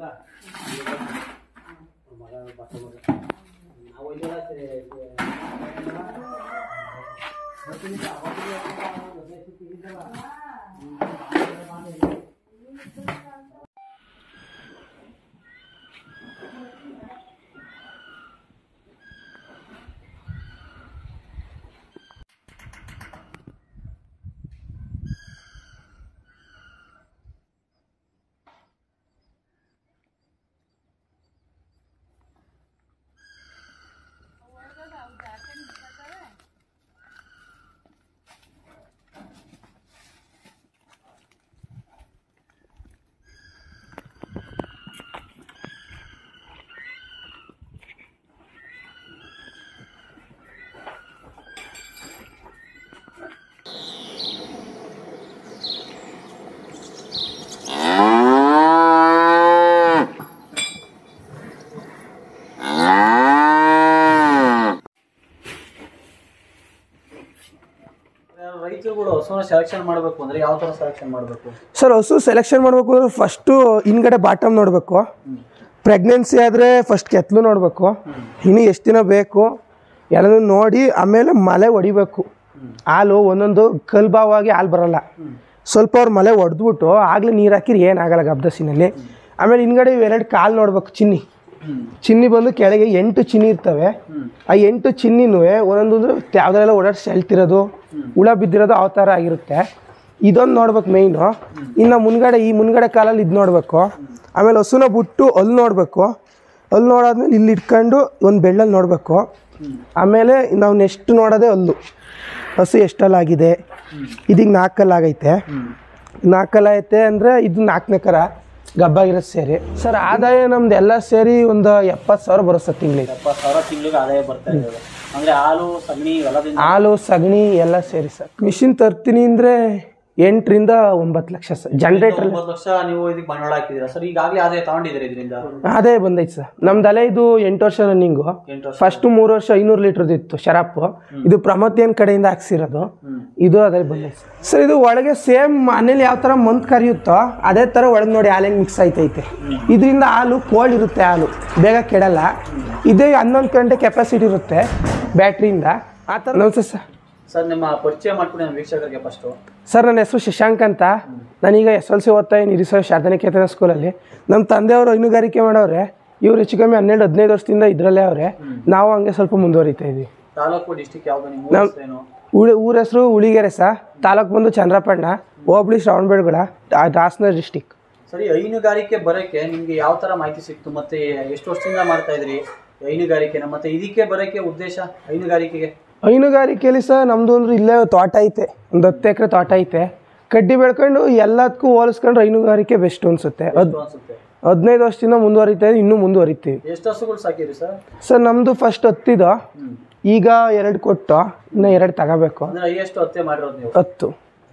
ರೈತರುಗಳು ಹಸುನ ಸೆಲೆಕ್ಷನ್ ಮಾಡಬೇಕು ಅಂದ್ರೆ ಯಾವ ತರ ಸೆಲೆಕ್ಷನ್ ಮಾಡಬೇಕು ಸರ್ ಹಸು ಸೆಲೆಕ್ಷನ್ ಮಾಡಬೇಕು ಅಂದ್ರೆ ಫಸ್ಟು ಹಿಂದ್ಗಡೆ ಬಾಟಮ್ ನೋಡಬೇಕು ಪ್ರೆಗ್ನೆನ್ಸಿ ಆದರೆ ಫಸ್ಟ್ ಕೆತ್ತಲು ನೋಡಬೇಕು ಇನ್ನು ಎಷ್ಟು ದಿನ ಬೇಕು ಎಲ್ಲನೂ ನೋಡಿ ಆಮೇಲೆ ಮಲೆ ಹೊಡಿಬೇಕು ಹಾಲು ಒಂದೊಂದು ಕಲ್ಬಾವಾಗಿ ಹಾಲು ಬರಲ್ಲ ಸ್ವಲ್ಪ ಅವ್ರ ಮಲೆ ಹೊಡೆದ್ಬಿಟ್ಟು ಆಗಲೇ ನೀರು ಹಾಕಿರಿ ಏನಾಗಲ್ಲ ಗಬ್ದಸಿನಲ್ಲಿ ಆಮೇಲೆ ಹಿಂದ್ಗಡೆ ಇವೆರಡು ಕಾಲು ನೋಡ್ಬೇಕು ಚಿನ್ನಿ ಚಿನ್ನಿ ಬಂದು ಕೆಳಗೆ ಎಂಟು ಚಿನ್ನಿ ಇರ್ತವೆ ಆ ಎಂಟು ಚಿನ್ನಿನೂ ಒಂದೊಂದು ಅಂದ್ರೆ ಯಾವ್ದ್ರೆಲ್ಲ ಓಡಾಡ್ಸಿ ಸೆಳ್ತಿರೋದು ಹುಳ ಬಿದ್ದಿರೋದು ಆ ಥರ ಆಗಿರುತ್ತೆ ಇದೊಂದು ನೋಡ್ಬೇಕು ಮೇಯ್ನು ಇನ್ನು ಮುನ್ಗಡೆ ಈ ಮುನ್ಗಡೆ ಕಾಲಲ್ಲಿ ಇದು ನೋಡಬೇಕು ಆಮೇಲೆ ಹಸುನ ಬಿಟ್ಟು ಅಲ್ಲಿ ನೋಡಬೇಕು ಅಲ್ಲಿ ನೋಡಾದ್ಮೇಲೆ ಇಲ್ಲಿ ಇಟ್ಕೊಂಡು ಒಂದು ಬೆಳ್ಳಲ್ಲಿ ನೋಡಬೇಕು ಆಮೇಲೆ ನಾವು ನೆಕ್ಸ್ಟ್ ನೋಡೋದೇ ಅಲ್ಲು ಹಸು ಎಷ್ಟಲ್ಲಾಗಿದೆ ಇದೀಗ ನಾಲ್ಕಲ್ಲಾಗೈತೆ ನಾಲ್ಕಲ್ಲೈತೆ ಅಂದರೆ ಇದು ನಾಲ್ಕನೇ ಕರ ಗಬ್ಬಾಗಿರೋದು ಸೇರಿ ಸರ್ ಆದಾಯ ನಮ್ದು ಎಲ್ಲ ಸೇರಿ ಒಂದು ಎಪ್ಪತ್ತು ಸಾವಿರ ಬರುತ್ತೆ ತಿಂಗಳಿಗೆ ಎಪ್ಪತ್ತು ಸಾವಿರ ತಿಂಗಳಿಗೆ ಆದಾಯ ಬರ್ತಾ ಇದ್ದಾವೆ ಅಂದ್ರೆ ಹಾಲು ಸಗಣಿ ಎಲ್ಲದಿಂದ ಹಾಲು ಸಗಣಿ ಎಲ್ಲ ಸೇರಿ ಸರ್ ಮಿಷಿನ್ ತರ್ತೀನಿ ಅಂದರೆ ಎಂಟರಿಂದ ಒಂಬತ್ತು ಲಕ್ಷ ಸರ್ ಜನ್ರೇಟ್ರ್ ಒಂಬತ್ತು ಲಕ್ಷ ನೀವು ಇದಕ್ಕೆ ಬಂಡವಾಳ ಹಾಕಿದ್ದೀರಾ ಸರ್ ಈಗಾಗಲೇ ಆದಾಯ ತಗೊಂಡಿದ್ದೀರಾ ಇದರಿಂದ ಅದೇ ಬಂದೈತೆ ಸರ್ ನಮ್ದು ಅಲೆ ಇದು ಎಂಟು ವರ್ಷ ರನ್ನಿಂಗು ಎಂಟು ವರ್ಷ ಫಸ್ಟ್ ಮೂರು ವರ್ಷ ಐನೂರು ಲೀಟ್ರದ್ದು ಇತ್ತು ಶರಾಪು ಇದು ಪ್ರಮೋತಿಯನ್ ಕಡೆಯಿಂದ ಹಾಕ್ಸಿರೋದು ಇದು ಅದೇ ಬಂದೈತೆ ಸರ್ ಸರ್ ಇದು ಒಳಗೆ ಸೇಮ್ ಮನೇಲಿ ಯಾವ ಥರ ಮಂತ್ ಕರಿಯುತ್ತೋ ಅದೇ ಥರ ಒಳಗೆ ನೋಡಿ ಹಾಲು ಹೆಂಗೆ ಮಿಕ್ಸ್ ಆಯ್ತೈತೆ ಇದರಿಂದ ಹಾಲು ಕೋಲ್ಡ್ ಇರುತ್ತೆ ಹಾಲು ಬೇಗ ಕೆಡಲ್ಲ ಇದೇ ಹನ್ನೊಂದು ಗಂಟೆ ಕೆಪಾಸಿಟಿ ಇರುತ್ತೆ ಬ್ಯಾಟ್ರಿಯಿಂದ ಆ ಥರ ನಮಸ್ತೆ ಸರ್ ಸರ್ ನಿಮ್ಮ ಪರಿಚಯ ಮಾಡ್ಕೊಂಡು ನಮ್ಮ ವೀಕ್ಷಕರಿಗೆ ಫಸ್ಟು ಸರ್ ನನ್ನ ಹೆಸರು ಶಶಾಂಕ್ ಅಂತ ನಾನೀಗ ಎಸ್ ಎಲ್ ಸಿ ಓದ್ತಾ ಇದ್ದೀನಿ ಇರಿಸೋ ಶಾರದಾನಿಕೇತನ ಸ್ಕೂಲಲ್ಲಿ ನಮ್ಮ ತಂದೆಯವರು ಹೈನುಗಾರಿಕೆ ಮಾಡವ್ರೆ ಇವ್ರು ಹೆಚ್ಚು ಕಮ್ಮಿ ಹನ್ನೆರಡು ಹದಿನೈದು ವರ್ಷದಿಂದ ಇದರಲ್ಲೇ ಅವರೇ ನಾವು ಹಂಗೆ ಸ್ವಲ್ಪ ಮುಂದುವರಿತಾ ಇದ್ವಿ ತಾಲೂಕು ಡಿಸ್ಟಿಕ್ ಯಾವ್ದು ನಿಮ್ಮ ಊರ ಹೆಸರೇನು ಉಳಿ ಊರ ಹೆಸರು ಉಳಿಗೆರೆ ಸಾ ತಾಲೂಕು ಬಂದು ಚಂದ್ರಪಟ್ಟಣ ಹೋಬಳಿ ಶ್ರವಣಬೆಳಗೊಳ ಹಾಸನ ಡಿಸ್ಟಿಕ್ ಸರಿ ಹೈನುಗಾರಿಕೆ ಬರೋಕ್ಕೆ ನಿಮ್ಗೆ ಯಾವ ತರ ಮಾಹಿತಿ ಸಿಕ್ತು ಮತ್ತೆ ಎಷ್ಟು ವರ್ಷದಿಂದ ಮಾಡ್ತಾ ಇದ್ರಿ ಹೈನುಗಾರಿಕೆನ ಮತ್ತೆ ಇದಕ್ಕೆ ಬರೋಕ್ಕೆ ಉದ್ದೇಶ ಹೈನುಗಾರಿಕೆಗೆ ಹೈನುಗಾರಿಕೆಯಲ್ಲಿ ಸಹ ನಮ್ಮದು ಅಂದ್ರೆ ಇಲ್ಲೇ ತೋಟ ಐತೆ ಒಂದು ಹತ್ತು ಎಕರೆ ತೋಟ ಐತೆ ಕಡ್ಡಿ ಬೆಳ್ಕೊಂಡು ಎಲ್ಲದಕ್ಕೂ ಹೋಲಿಸ್ಕೊಂಡ್ರೆ ಹೈನುಗಾರಿಕೆ ಬೆಸ್ಟ್ ಅನ್ಸುತ್ತೆ ಹದ್ ಎಷ್ಟು ಅನ್ಸುತ್ತೆ ಹದಿನೈದು ವರ್ಷದಿಂದ ಮುಂದುವರಿತಾ ಇದೆ ಇನ್ನೂ ಮುಂದುವರಿತೀವಿ ಎಷ್ಟು ಹಸುಗಳು ಸಾಕಿರಿ ಸರ್ ಸರ್ ನಮ್ಮದು ಫಸ್ಟ್ ಹತ್ತಿದ್ದು ಈಗ ಎರಡು ಕೊಟ್ಟು ಇನ್ನು ಎರಡು ತಗೋಬೇಕು ಅಂದ್ರೆ ಹೈಯೆಸ್ಟ್ ಹತ್ತೆ ಮಾಡಿರೋದು ನೀವು ಹತ್ತು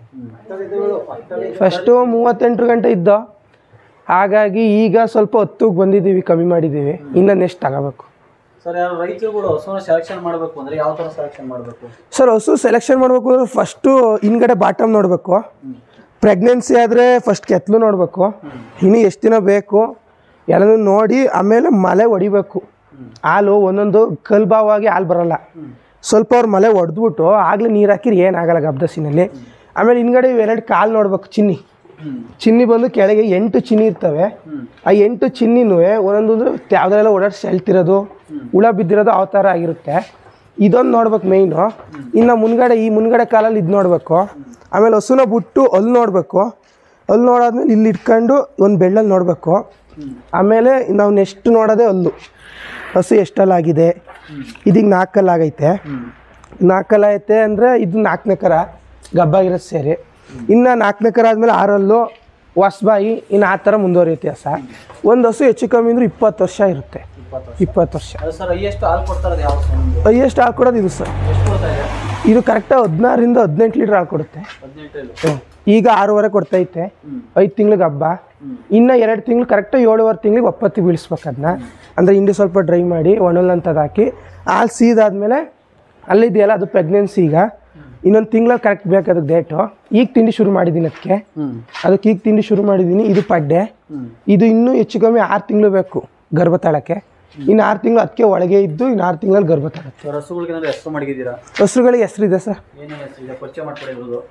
ಫಸ್ಟು ಮೂವತ್ತೆಂಟು ಗಂಟೆ ಇದ್ದೋ ಹಾಗಾಗಿ ಈಗ ಸ್ವಲ್ಪ ಹತ್ತಿಗೆ ಬಂದಿದ್ದೀವಿ ಕಮ್ಮಿ ಮಾಡಿದ್ದೀವಿ ಇನ್ನು ನೆಕ್ಸ್ಟ್ ತಗೋಬೇಕು ಸರ್ ಯಾರು ರೈತರುಗಳು ಹಸುನ ಸೆಲೆಕ್ಷನ್ ಮಾಡಬೇಕು ಅಂದ್ರೆ ಯಾವ ತರ ಸೆಲೆಕ್ಷನ್ ಮಾಡಬೇಕು ಸರ್ ಹಸು ಸೆಲೆಕ್ಷನ್ ಮಾಡಬೇಕು ಅಂದ್ರೆ ಫಸ್ಟು ಹಿಂದ್ಗಡೆ ಬಾಟಮ್ ನೋಡಬೇಕು ಪ್ರೆಗ್ನೆನ್ಸಿ ಆದರೆ ಫಸ್ಟ್ ಕೆತ್ತಲು ನೋಡಬೇಕು ಇನ್ನು ಎಷ್ಟು ದಿನ ಬೇಕು ಎಲ್ಲನೂ ನೋಡಿ ಆಮೇಲೆ ಮಲೆ ಹೊಡಿಬೇಕು ಹಾಲು ಒಂದೊಂದು ಕಲ್ಬಾವಾಗಿ ಹಾಲು ಬರಲ್ಲ ಸ್ವಲ್ಪ ಅವ್ರ ಮಲೆ ಹೊಡೆದ್ಬಿಟ್ಟು ಆಗಲೇ ನೀರು ಹಾಕಿರಿ ಏನಾಗಲ್ಲ ಗಬ್ದಸಿನಲ್ಲಿ ಆಮೇಲೆ ಹಿಂದ್ಗಡೆ ಇವೆರಡು ಕಾಲು ನೋಡ್ಬೇಕು ಚಿನ್ನಿ ಚಿನ್ನಿ ಬಂದು ಕೆಳಗೆ ಎಂಟು ಚಿನ್ನಿ ಇರ್ತವೆ ಆ ಎಂಟು ಚಿನ್ನಿನೂ ಒಂದೊಂದು ಅಂದ್ರೆ ಯಾವ್ದ್ರೆಲ್ಲ ಓಡಾಡ್ಸಿ ಸೆಳ್ತಿರೋದು ಹುಳ ಬಿದ್ದಿರೋದು ಆ ಥರ ಆಗಿರುತ್ತೆ ಇದೊಂದು ನೋಡ್ಬೇಕು ಮೇಯ್ನು ಇನ್ನು ಮುನ್ಗಡೆ ಈ ಮುನ್ಗಡೆ ಕಾಲಲ್ಲಿ ಇದು ನೋಡಬೇಕು ಆಮೇಲೆ ಹಸುನ ಬಿಟ್ಟು ಅಲ್ಲಿ ನೋಡಬೇಕು ಅಲ್ಲಿ ನೋಡಾದ್ಮೇಲೆ ಇಲ್ಲಿ ಇಟ್ಕೊಂಡು ಒಂದು ಬೆಳ್ಳಲ್ಲಿ ನೋಡಬೇಕು ಆಮೇಲೆ ನಾವು ನೆಕ್ಸ್ಟ್ ನೋಡೋದೇ ಅಲ್ಲು ಹಸು ಎಷ್ಟಲ್ಲಾಗಿದೆ ಇದೀಗ ನಾಲ್ಕಲ್ಲಾಗೈತೆ ನಾಲ್ಕಲ್ಲೈತೆ ಅಂದರೆ ಇದು ನಾಲ್ಕನೇ ಕರ ಗಬ್ಬಾಗಿರೋದು ಸೇರಿ ಇನ್ನು ನಾಲ್ಕನೇ ಕರ ಆದಮೇಲೆ ಆರಲ್ಲು ಹೊಸಬಾಯಿ ಇನ್ನು ಆ ಥರ ಮುಂದುವರಿಯುತ್ತೆ ಹಸ ಒಂದು ಹಸು ಹೆಚ್ಚು ಕಮ್ಮಿ ಅಂದ್ರೆ ಇಪ್ಪತ್ತು ವರ್ಷ ಇರುತ್ತೆ ಇಪ್ಪತ್ತು ವರ್ಷ ಇಪ್ಪತ್ತು ವರ್ಷ ಅದು ಸರ್ ಹೈಯೆಸ್ಟ್ ಹಾಲು ಕೊಡ್ತಾ ಇರೋದು ಯಾವ ಹಸು ನಿಮ್ದು ಹೈಯೆಸ್ಟ್ ಹಾಕೊಡೋದು ಇದು ಸರ್ ಎಷ್ಟು ಕೊಡ್ತಾ ಇದೆ ಇದು ಕರೆಕ್ಟಾಗಿ ಹದಿನಾರರಿಂದ ಹದಿನೆಂಟು ಲೀಟ್ರ್ ಹಾಲು ಕೊಡುತ್ತೆ ಹದಿನೆಂಟರಲ್ಲಿ ಹ್ಮ್. ಈಗ ಆರೂವರೆ ಕೊಡ್ತೈತೆ ಐದು ತಿಂಗ್ಳಿಗೆ ಹಬ್ಬ ಇನ್ನು ಎರಡು ತಿಂಗಳು ಕರೆಕ್ಟಾಗಿ ಏಳುವರೆ ತಿಂಗಳಿಗೆ ಒಪ್ಪತ್ತಿ ಬೀಳಿಸ್ಬೇಕು ಅದನ್ನ ಅಂದರೆ ಹಿಂಡಿ ಸ್ವಲ್ಪ ಡ್ರೈ ಮಾಡಿ ಒಣಲಂಥದ್ದು ಹಾಕಿ ಹಾಲು ಸೀದಾದ್ಮೇಲೆ ಅಲ್ಲಿದೆಯಲ್ಲ ಅದು ಪ್ರೆಗ್ನೆನ್ಸಿ ಈಗ ಇನ್ನೊಂದು ತಿಂಗಳ ಕರೆಕ್ಟ್ ಬೇಕು ಅದಕ್ಕೆ ಡೇಟು ಈಗ ತಿಂಡಿ ಶುರು ಮಾಡಿದ್ದೀನಿ ಅದಕ್ಕೆ ಅದಕ್ಕೆ ಈಗ ತಿಂಡಿ ಶುರು ಮಾಡಿದ್ದೀನಿ ಇದು ಪಡ್ಡೆ ಹ್ಮ್ ಇದು ಇನ್ನೂ ಹೆಚ್ಚು ಕಮ್ಮಿ ಆರು ತಿಂಗಳು ಬೇಕು ಗರ್ಭ ತಾಳಕ್ಕೆ ಇನ್ನು ಆರು ತಿಂಗಳು ಅದಕ್ಕೆ ಒಳಗೆ ಇದ್ದು ಇನ್ನು ಆರು ತಿಂಗಳಲ್ಲಿ ಗರ್ಭ ತಾಳುತ್ತೆ ಸರ್ ಹಸುಗಳಿಗೆ ಏನಾದ್ರು ಹೆಸರು ಮಾಡಿದ್ದೀರಾ ಹಸುಗಳಿಗೆ ಹೆಸರಿದೆ ಸರ್ ಏನೇನು ಹೆಸರು ಇದೆ ಪರಿಚಯ ಮಾಡ್ಕೊಡಿರೋದು